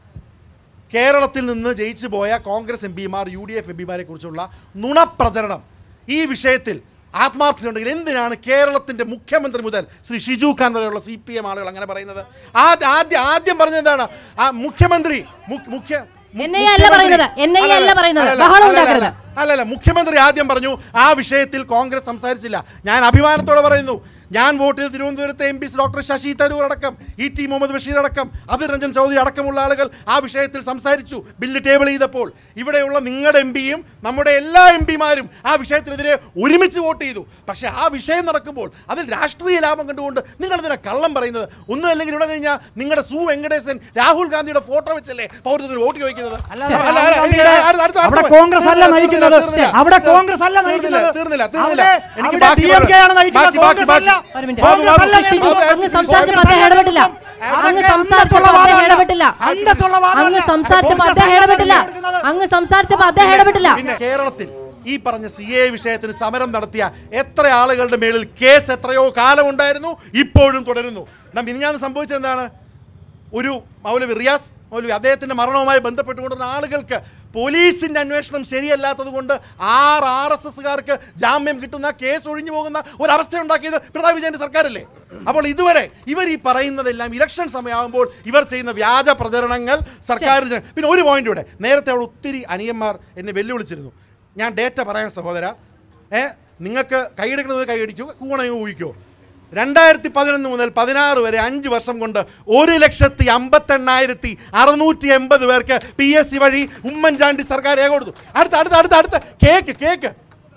കേരളത്തിൽ നിന്ന് ജയിച്ചു പോയ കോൺഗ്രസ് എം പിമാർ യു ഡി എഫ് എം പിമാരെ കുറിച്ചുള്ള നുണപ്രചരണം ഈ വിഷയത്തിൽ ആത്മാർത്ഥതയുണ്ടെങ്കിൽ എന്തിനാണ് കേരളത്തിന്റെ മുഖ്യമന്ത്രി മുതൽ ശ്രീ ഷിജു ഖാൻ വരെയുള്ള സി പി എം ആളുകൾ അങ്ങനെ പറയുന്നത് ആദ്യം ആദ്യം ആദ്യം പറഞ്ഞത് എന്താണ് ആ മുഖ്യമന്ത്രി മു- മുഖ്യ മു- എന്നെ അല്ല പറയുന്നത്. എന്നെ അല്ലല്ല, അല്ല പറയുന്നത്. അല്ലല്ല, ബഹളം അല്ലല്ല, ഉണ്ടാക്കരുത്. അല്ലല്ല മുഖ്യമന്ത്രി ആദ്യം പറഞ്ഞു ആ വിഷയത്തിൽ കോൺഗ്രസ് സംസാരിച്ചില്ല ഞാൻ അഭിമാനത്തോടെ പറയുന്നു ഞാൻ വോട്ട് ചെയ്ത തിരുവനന്തപുരത്തെ M P doctor Shashi Tharoor അടക്കം ഇ ടി മുഹമ്മദ് ബഷീർ അടക്കം അതിർ രഞ്ജൻ ചൗധരി അടക്കമുള്ള ആളുകൾ ആ വിഷയത്തിൽ സംസാരിച്ചു ബില്ല് ടേബിൾ ചെയ്തപ്പോൾ ഇവിടെയുള്ള നിങ്ങളുടെ എം പിയും നമ്മുടെ എല്ലാ എം പിമാരും ആ വിഷയത്തിനെതിരെ ഒരുമിച്ച് വോട്ട് ചെയ്തു പക്ഷേ ആ വിഷയം നടക്കുമ്പോൾ അതിൽ രാഷ്ട്രീയ ലാഭം കണ്ടുകൊണ്ട് നിങ്ങൾ ഇതിനെ കള്ളം പറയുന്നത് ഒന്നും അല്ലെങ്കിൽ ഇവിടെ കഴിഞ്ഞാൽ നിങ്ങളുടെ സു വെങ്കടേശൻ രാഹുൽ ഗാന്ധിയുടെ ഫോട്ടോ വെച്ചല്ലേ പൗരത്തിന് വോട്ട് ചോദിക്കുന്നത് അല്ല, അല്ല, രാഹുൽ അല്ല, ഗാന്ധിയുടെ അടുത്ത- അടുത്ത- അടുത്ത അവിടെ point. കോൺഗ്രസ് അല്ല തീർന്നില്ല, നയിക്കുന്നത്. തീർന്നില്ല, അവിടെ തീർന്നില്ല. കോൺഗ്രസ് അല്ല തീർന്നില്ല, നയിക്കുന്നത്. തീർന്നില്ല തീർന്നില്ല അവിടെ- എനിക്ക് അവിടെ ബാക്കി DMK ആണ് പറയാം. നയിക്കുന്നത്, ബാക്കി, ബാക്കി, കോൺഗ്രസ് അല്ല. ബാക്കി. ഒരു മിനിറ്റ്. ബാബു, ബാബു, കോൺഗ്രസ് അല്ല ഷിജു, നയിക്കുന്നത്. അങ്ങ് സംസാരിച്ചപ്പോൾ കോൺഗ്രസ് അദ്ദേഹം ഇടപെട്ടില്ല അതൊക്കെ അങ്ങ് അന്തസ്സുള്ള സംസാരിച്ചപ്പോൾ അദ്ദേഹം വാദമല്ല. ഇടപെട്ടില്ല അന്തസ്സുള്ള വാദമല്ല. അങ്ങ് സംസാരിച്ചപ്പോൾ കോൺഗ്രസ് അദ്ദേഹം അല്ല ഇടപെട്ടില്ല കൊടുക്കുന്നത്. അങ്ങ് സംസാരിച്ചപ്പോൾ അദ്ദേഹം ഇടപെട്ടില്ല പിന്നെ കേരളത്തിൽ ഈ പറഞ്ഞ സി എ വിഷയത്തിന് സമരം നടത്തിയ എത്ര ആളുകളുടെ മേളിൽ കേസ് എത്രയോ കാലം ഉണ്ടായിരുന്നു ഇപ്പോഴും തുടരുന്നു നാം മിനിഞ്ഞാന്ന് സംഭവിച്ചത് എന്താണ് ഒരു മൗലവി റിയാസ് മൗലവി അദ്ദേഹത്തിൻ്റെ മരണവുമായി ബന്ധപ്പെട്ടുകൊണ്ടുള്ള ആളുകൾക്ക് പോലീസിൻ്റെ അന്വേഷണം ശരിയല്ലാത്തത് കൊണ്ട് ആറ് ആർ എസ് എസ്സുകാർക്ക് ജാമ്യം കിട്ടുന്ന കേസ് ഒഴിഞ്ഞു പോകുന്ന ഒരവസ്ഥ ഉണ്ടാക്കിയത് പിണറായി വിജയൻ്റെ സർക്കാരല്ലേ അപ്പോൾ ഇതുവരെ ഇവർ ഈ പറയുന്നതെല്ലാം ഇലക്ഷൻ സമയമാകുമ്പോൾ ഇവർ ചെയ്യുന്ന വ്യാജ പ്രചരണങ്ങൾ സർക്കാർ പിന്നെ ഒരു പോയിന്റ് ഇവിടെ നേരത്തെ അവിടെ ഒത്തിരി അനിയന്മാർ എന്നെ വെല്ലുവിളിച്ചിരുന്നു ഞാൻ ഡേറ്റ പറയാൻ സഹോദര ഏ നിങ്ങൾക്ക് കൈയെടുക്കുന്നത് കൈയടിക്കൂ കൂണയോ ഊഹിക്കോ രണ്ടായിരത്തി പതിനൊന്ന് മുതൽ പതിനാറ് വരെ അഞ്ച് വർഷം കൊണ്ട് ഒരു ലക്ഷത്തി അമ്പത്തെണ്ണായിരത്തി അറുന്നൂറ്റി എൺപത് പേർക്ക് പി എസ് സി വഴി ഉമ്മൻചാണ്ടി സർക്കാർ രേഖ കൊടുത്തു അടുത്ത അടുത്ത അടുത്ത അടുത്ത കേക്ക് കേക്ക്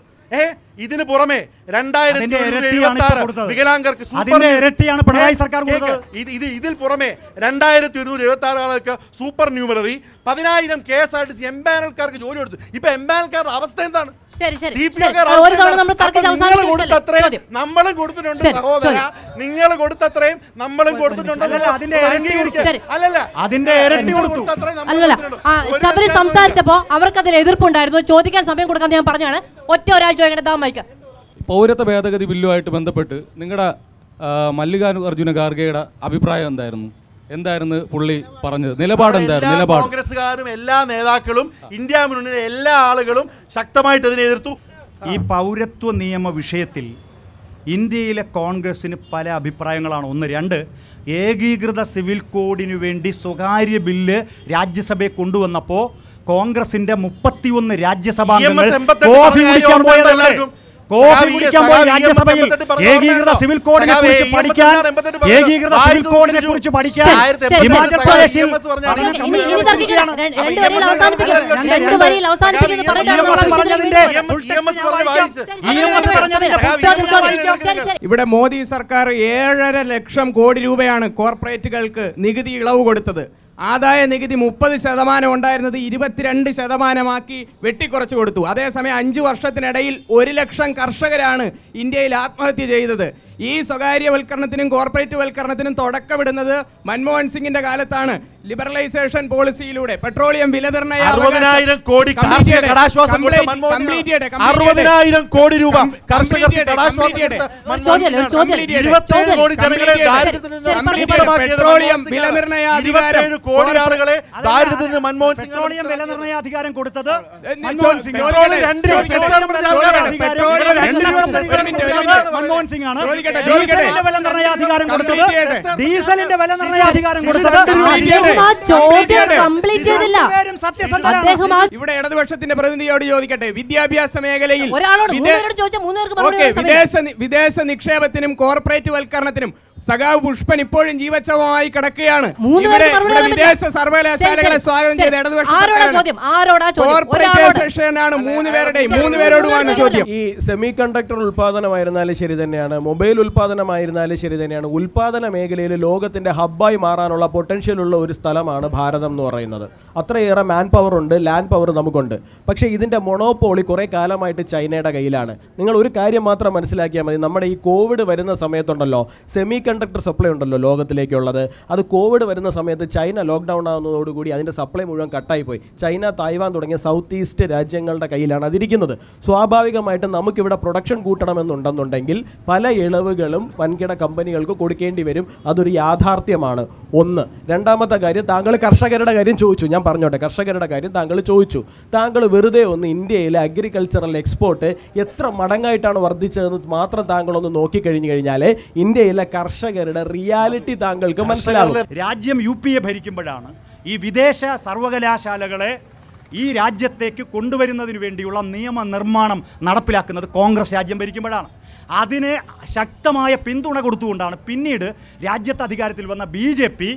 ഏ ഇതിന് പുറമെ രണ്ടായിരത്തി അതിന്റെ ഒരുന്നൂറ്റി ഇരട്ടിയാണ് എഴുപത്തി ആറ് ഇപ്പോൾ കൊടുത്തത്. വികലാംഗർക്ക് സൂപ്പർ അതിന്റെ ഇരട്ടിയാണ് പിണറായി ഏ, സർക്കാർ കേക്ക്. കൊടുത്തത്. ഇത് ഇത് ഇതിൽ പുറമെ രണ്ടായിരത്തി ഒരുന്നൂറ്റി എഴുപത്തി ആറ് ആളുകൾക്ക് സൂപ്പർ ന്യൂമററി പതിനായിരം K S R T C എംപാനൽക്കാർക്ക് ജോലി കൊടുത്തു ഇപ്പൊ എംപാനൽക്കാരുടെ അവസ്ഥ എന്താണ് ശരി ശരി സി പി ശരി. എംകാരുടെ ഒരു അവസ്ഥ തവണ എന്താണ്? നമ്മൾ തർക്കിച്ച് അപ്പോൾ നിങ്ങൾ അവസാനിപ്പിച്ചല്ലേ? കൊടുത്തത്രയും ചോദ്യം. നമ്മളും കൊടുത്തിട്ടുണ്ട് ശരി, സഹോദര ചോദ്യം. നിങ്ങൾ കൊടുത്തത്രയും നമ്മളും കൊടുത്തിട്ടുണ്ട് അല്ലല്ല, അതിന്റെ ഇരട്ടി കൊടുത്തു. ശരി. അല്ലല്ല അതിന്റെ ഇരട്ടി നിങ്ങൾ കൊടുത്തു. കൊടുത്തത്രയും നമ്മൾ അല്ലല്ല കൊടുത്തിട്ടുണ്ട്. ആ ഒരു ശബരി വ്യത്യാസവും സംസാരിച്ചപ്പോ അവർക്ക് അതിൽ എതിർപ്പുണ്ടായിരുന്നു ചോദിക്കാൻ സമയം കൊടുക്കാൻ ഞാൻ പറഞ്ഞാണ് ഒറ്റ ഒരാൾ ചോദിക്കേണ്ടത് താൻ മൈക്ക് പൗരത്വ ഭേദഗതി ബില്ലുമായിട്ട് ബന്ധപ്പെട്ട് നിങ്ങളുടെ മല്ലികാർജുന ഖാർഗെയുടെ അഭിപ്രായം എന്തായിരുന്നു എന്തായിരുന്നു പുള്ളി പറഞ്ഞത് നിലപാട് എന്തായിരുന്നു എല്ലാ നിലപാട് കോൺഗ്രസ്സുകാരും എല്ലാ നേതാക്കളും ഇന്ത്യ മുന്നണിയിലെ എല്ലാ ആളുകളും ശക്തമായിട്ട് ഇതിനെ എതിർത്തു ഈ പൗരത്വ നിയമ വിഷയത്തിൽ ഇന്ത്യയിലെ കോൺഗ്രസ്സിന് പല അഭിപ്രായങ്ങളാണ് ഒന്ന് രണ്ട് ഏകീകൃത സിവിൽ കോഡിനു വേണ്ടി സ്വകാര്യ ബില്ല് രാജ്യസഭയെ കൊണ്ടുവന്നപ്പോൾ കോൺഗ്രസിന്റെ മുപ്പത്തിയൊന്ന് രാജ്യസഭാംഗങ്ങൾ EMS 88 കോഫി പറഞ്ഞ കുടിക്കാൻ കാര്യം പോയതല്ലേ എല്ലാവർക്കും. കോഫി സഖാവ് കുടിക്കാൻ EMS പോയ 88 രാജ്യസഭയിൽ പറഞ്ഞ ഏകീകൃത ഓർമ്മയുണ്ടോ? സിവിൽ കോഡിനെ സഖാവ് കുറിച്ച് EMS പഠിക്കാൻ 88 പറഞ്ഞ ഏകീകൃത സിവിൽ വായിച്ചു കോഡിനെ നോക്കിച്ചു. കുറിച്ച് പഠിക്കാൻ ശരി, ശരി, ഹിമാചൽ ശരി, പ്രദേശിൽ EMS പറഞ്ഞ ഇനി അതിന് ഇനി ഇനി തർക്കിക്കണം രണ്ട് രണ്ട് വരിയിൽ EMS അവസാനിപ്പിക്കും പറഞ്ഞ രണ്ട് വരിയിൽ അവസാനിപ്പിക്കുന്നു സഖാവ് പറഞ്ഞിട്ടാണ് EMS നമ്മൾ പറഞ്ഞതിന്റെ വിഷയത്തിലേക്ക് EMS EMS പറഞ്ഞ വായിച്ച് EMS പറഞ്ഞതിന്റെ സഖാവ് ചോദ്യം, EMS ചോദ്യം. പറഞ്ഞ ശരി, ശരി. ഇവിടെ മോദി സർക്കാർ ഏഴര ലക്ഷം കോടി രൂപയാണ് കോർപ്പറേറ്റുകൾക്ക് നികുതി ഇളവ് കൊടുത്തത് ആദായ നികുതി മുപ്പത് ശതമാനം ഉണ്ടായിരുന്നത് ഇരുപത്തിരണ്ട് ശതമാനമാക്കി വെട്ടിക്കുറച്ച് കൊടുത്തു അതേസമയം അഞ്ച് വർഷത്തിനിടയിൽ ഒരു ലക്ഷം കർഷകരാണ് ഇന്ത്യയിൽ ആത്മഹത്യ ചെയ്തത് ഈ സ്വകാര്യവൽക്കരണത്തിനും കോർപ്പറേറ്റ് വൽക്കരണത്തിനും തുടക്കമിടുന്നത് മൻമോഹൻ സിംഗിന്റെ കാലത്താണ് ലിബറലൈസേഷൻ പോളിസിയിലൂടെ പെട്രോളിയം വില നിർണ്ണയ അറുപതിനായിരം കോടി കാർഷിക കടാശ്വാസം കൊടുത്ത മൻമോഹൻ സിംഗ് അറുപതിനായിരം കോടി രൂപ കർഷകർക്ക് കടാശ്വാസം കൊടുത്ത മൻമോഹൻ ചോദ്യം, ഒരു സിംഗാണ്. ചോദ്യം. ഇരുപത്തേഴ് ചോദ്യം. കോടി ജനങ്ങളെ ശരി, ദാരിദ്ര്യത്തിൽ നിന്ന് ശരി, പറഞ്ഞു, മുക്തമാക്കിയത് പെട്രോളിയം മൻമോഹൻ വില സിംഗാണ്. നിർണ്ണയ അധികാരം ഇരുപത്തേഴ് കോടി ആളുകളെ ദാരിദ്ര്യത്തിൽ നിന്ന് മൻമോഹൻ സിംഗ് പെട്രോളിയം വില നിർണ്ണയ അധികാരം കൊടുത്തത് ചോ- മൻമോഹൻ സിംഗ് പെട്രോളിയം രണ്ട് രൂപ സെസ്സാണ് പറഞ്ഞ ആൾക്കാരാണ്. പെട്രോളിയം രണ്ട് രൂപ ഒരു സെസ്സാണ് മിനിറ്റ്, പറഞ്ഞ ഒരു മിനിറ്റ്. ആൾക്കാരാണ്. മൻമോഹൻ സിംഗ് ആണ് ചോദിക്കട്ടെ, ചോദിക്കട്ടെ. ഡീസലിന്റെ വില നിർണ്ണയ അധികാരം കൊടുത്തത് Complete ചെയ്യട്ടെ. ഡീസലിന്റെ വില നിർണ്ണയ അധികാരം കൊടുത്തത് അദ്ദേഹം ആ ചോദ്യം കംപ്ലീറ്റ് ചെയ്തില്ല രണ്ടുപേരും സത്യസന്ധരാണ്. അദ്ദേഹം ആ ഇവിടെ ഇടതുപക്ഷത്തിന്റെ പ്രതിനിധിയോട് ചോദിക്കട്ടെ വിദ്യാഭ്യാസ മേഖലയിൽ ഒരാളോട് മൂന്ന് വിദേ- പേരോട് ചോദിച്ചാൽ മൂന്ന് പേർക്ക് മറുപടി ഓക്കെ പറയാൻ സമയമില്ല. വിദേശ നി- വിദേശ നിക്ഷേപത്തിനും കോർപ്പറേറ്റ് വൽക്കരണത്തിനും സഖാവ് പുഷ്പൻ ഇപ്പോഴും ജീവച്ഛവമായി കിടക്കുകയാണ് മൂന്ന് ഇവിടെ പേർക്ക് മറുപടി ഇവിടെ പറയാൻ വിദേശ പറ്റില്ല. സർവകലാശാലകളെ ശരി, ശരി, സ്വാഗതം ശരി. ചെയ്ത ഇടതുപക്ഷ ആരോടാ സർക്കാരാണ്. ചോദ്യം ആരോടാ ചോദ്യം ഒരാളോട് കോർപ്പറേറ്റൈസേഷനാണ് മൂന്ന് പേരുടെയും മൂന്ന് പേരോടുമാണ് ചോദ്യം ഈ സെമി കണ്ടക്ടർ ഉൽപ്പാദനമായിരുന്നാലും ശരി തന്നെയാണ് മൊബൈൽ ഉൽപ്പാദനമായിരുന്നാലും ശരി തന്നെയാണ് ഉൽപ്പാദന മേഖലയിൽ ലോകത്തിന്റെ ഹബ്ബായി മാറാനുള്ള പൊട്ടൻഷ്യൽ ഉള്ള ഒരു സ്ഥലമാണ് ഭാരതം എന്ന് പറയുന്നത് അത്രയേറെ മാൻ പവർ ഉണ്ട് ലാൻഡ് പവർ നമുക്കുണ്ട് പക്ഷേ ഇതിന്റെ മൊണോപോളി കുറേ കാലമായിട്ട് ചൈനയുടെ കയ്യിലാണ് നിങ്ങൾ ഒരു കാര്യം മാത്രം മനസ്സിലാക്കിയാൽ മതി നമ്മുടെ ഈ കോവിഡ് വരുന്ന സമയത്തുണ്ടല്ലോ സെമി കണ്ടക്ടർ സപ്ലൈ ഉണ്ടല്ലോ ലോകത്തിലേക്കുള്ളത് അത് കോവിഡ് വരുന്ന സമയത്ത് ചൈന ലോക്ക്ഡൗൺ ആവുന്നതോടുകൂടി അതിന്റെ സപ്ലൈ മുഴുവൻ കട്ടായി പോയി ചൈന തായ്വാൻ തുടങ്ങിയ സൗത്ത് ഈസ്റ്റ് രാജ്യങ്ങളുടെ കയ്യിലാണ് അതിരിക്കുന്നത് സ്വാഭാവികമായിട്ടും നമുക്കിവിടെ പ്രൊഡക്ഷൻ കൂട്ടണമെന്നുണ്ടെന്നുണ്ടെങ്കിൽ പല ഇളവുകളും വൻകിട കമ്പനികൾക്ക് കൊടുക്കേണ്ടി വരും അതൊരു യാഥാർത്ഥ്യമാണ് ഒന്ന് രണ്ടാമത്തെ കാര്യം താങ്കൾ കർഷകരുടെ കാര്യം ചോദിച്ചു ഞാൻ പറഞ്ഞോട്ടെ കർഷകരുടെ കാര്യം താങ്കൾ ചോദിച്ചു താങ്കൾ വെറുതെ ഒന്ന് ഇന്ത്യയിലെ അഗ്രികൾച്ചറൽ എക്സ്പോർട്ട് എത്ര മടങ്ങായിട്ടാണ് വർദ്ധിച്ചതെന്ന് മാത്രം താങ്കളൊന്ന് നോക്കിക്കഴിഞ്ഞു കഴിഞ്ഞാൽ ഇന്ത്യയിലെ കർഷകരുടെ റിയാലിറ്റി താങ്കൾക്ക് മനസ്സിലാകും രാജ്യം യു പി എ ഭരിക്കുമ്പോഴാണ് ഈ വിദേശ സർവകലാശാലകളെ ഈ രാജ്യത്തേക്ക് കൊണ്ടുവരുന്നതിന് വേണ്ടിയുള്ള നിയമനിർമ്മാണം നടപ്പിലാക്കുന്നത് കോൺഗ്രസ് രാജ്യം ഭരിക്കുമ്പോഴാണ് അതിന് ശക്തമായ പിന്തുണ കൊടുത്തുകൊണ്ടാണ് പിന്നീട് രാജ്യത്ത് അധികാരത്തിൽ വന്ന ബി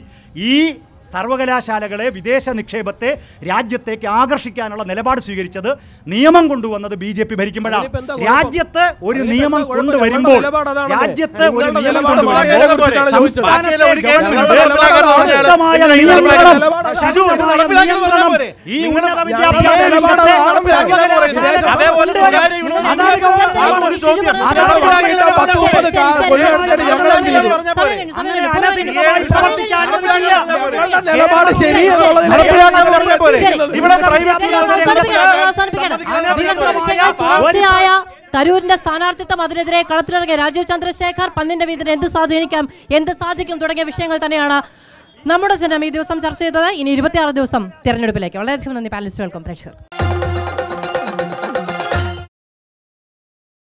ഈ സർവകലാശാലകളെ വിദേശ നിക്ഷേപത്തെ രാജ്യത്തേക്ക് ആകർഷിക്കാനുള്ള നിലപാട് സ്വീകരിച്ചത് നിയമം കൊണ്ടുവന്നത് ബി ജെ പി ഭരിക്കുമ്പോഴാണ് അതിനിപ്പോ എന്താ കുഴപ്പം? രാജ്യത്ത് ഒരു അതിനിപ്പോ നിയമം എന്താ കുഴപ്പം? കൊണ്ടുവരുമ്പോൾ നിങ്ങളുടെ നിലപാട് അതാണ്. രാജ്യത്ത് ഒരു നിങ്ങളുടെ നിയമം നിലപാട് കൊണ്ടുവരുമ്പോൾ ബാക്കിയുള്ളവരെ ചോദിച്ചത്. ബാക്കിയുള്ള ഒരു കേസ് നിങ്ങൾ ഗവൺമെന്റ് നടപ്പിലാക്കാൻ പറഞ്ഞാൽ ശക്തമായ നിങ്ങൾ നിയന്ത്രണം, നടപ്പിലാക്കാൻ ഷിജു, ഇത് ശക്തമായ നടപ്പിലാക്കാൻ പറഞ്ഞാൽ നിയന്ത്രണം പോരെ? ഈ നിങ്ങൾ ഉന്നത ഈ വിദ്യാഭ്യാസ നിലപാട് വിഷയത്തെ നടപ്പിലാക്കാൻ പറയുന്നത്. സർവകലാശാലകൾ അതേപോലെ സ്വകാര്യ അതാണ് യൂണിവേഴ്സിറ്റി ഗവൺമെന്റ് ഞങ്ങൾ ഒരു ചോദ്യം ശരി, നടപ്പിലാക്കിയിട്ട് ശരി, പത്ത് മുപ്പത് ശരി, കാ- ശരി, കൊല്ലപ്പെടുത്തിയത് ശരി, ഞങ്ങളെങ്കിലും സമയം കഴിഞ്ഞു, സമയം കഴിഞ്ഞു, സമയം കഴിഞ്ഞു. അനധികൃതമായി പ്രവർത്തിക്കാൻ അനുവദിക്കില്ല. ഞങ്ങളുടെ നിലപാട് ശരി എന്നുള്ളത് നടപ്പിലാക്കാൻ പറഞ്ഞാൽ പോരെ? ശരി. ഇവിടെ പ്രൈവറ്റ് ശരി, അവസാനിപ്പിക്കണം, അവസാനിപ്പിക്കണം. വികസന വിഷയങ്ങൾ തുടർച്ചയായ തരൂരിന്റെ സ്ഥാനാർത്ഥിത്വം അതിനെതിരെ കളത്തിലിറങ്ങിയ രാജീവ് ചന്ദ്രശേഖർ പന്നിന്റെ വീതിന് എന്ത് സ്വാധീനിക്കാം എന്ത് സാധിക്കും തുടങ്ങിയ വിഷയങ്ങൾ തന്നെയാണ് നമ്മുടെ ജനം ഈ ദിവസം ചർച്ച ചെയ്തത് ഇനി ഇരുപത്തിയാറ് ദിവസം തിരഞ്ഞെടുപ്പിലേക്ക് വളരെയധികം നന്ദി പാനലിസ്റ്റുകൾക്കും പ്രേക്ഷകർക്കും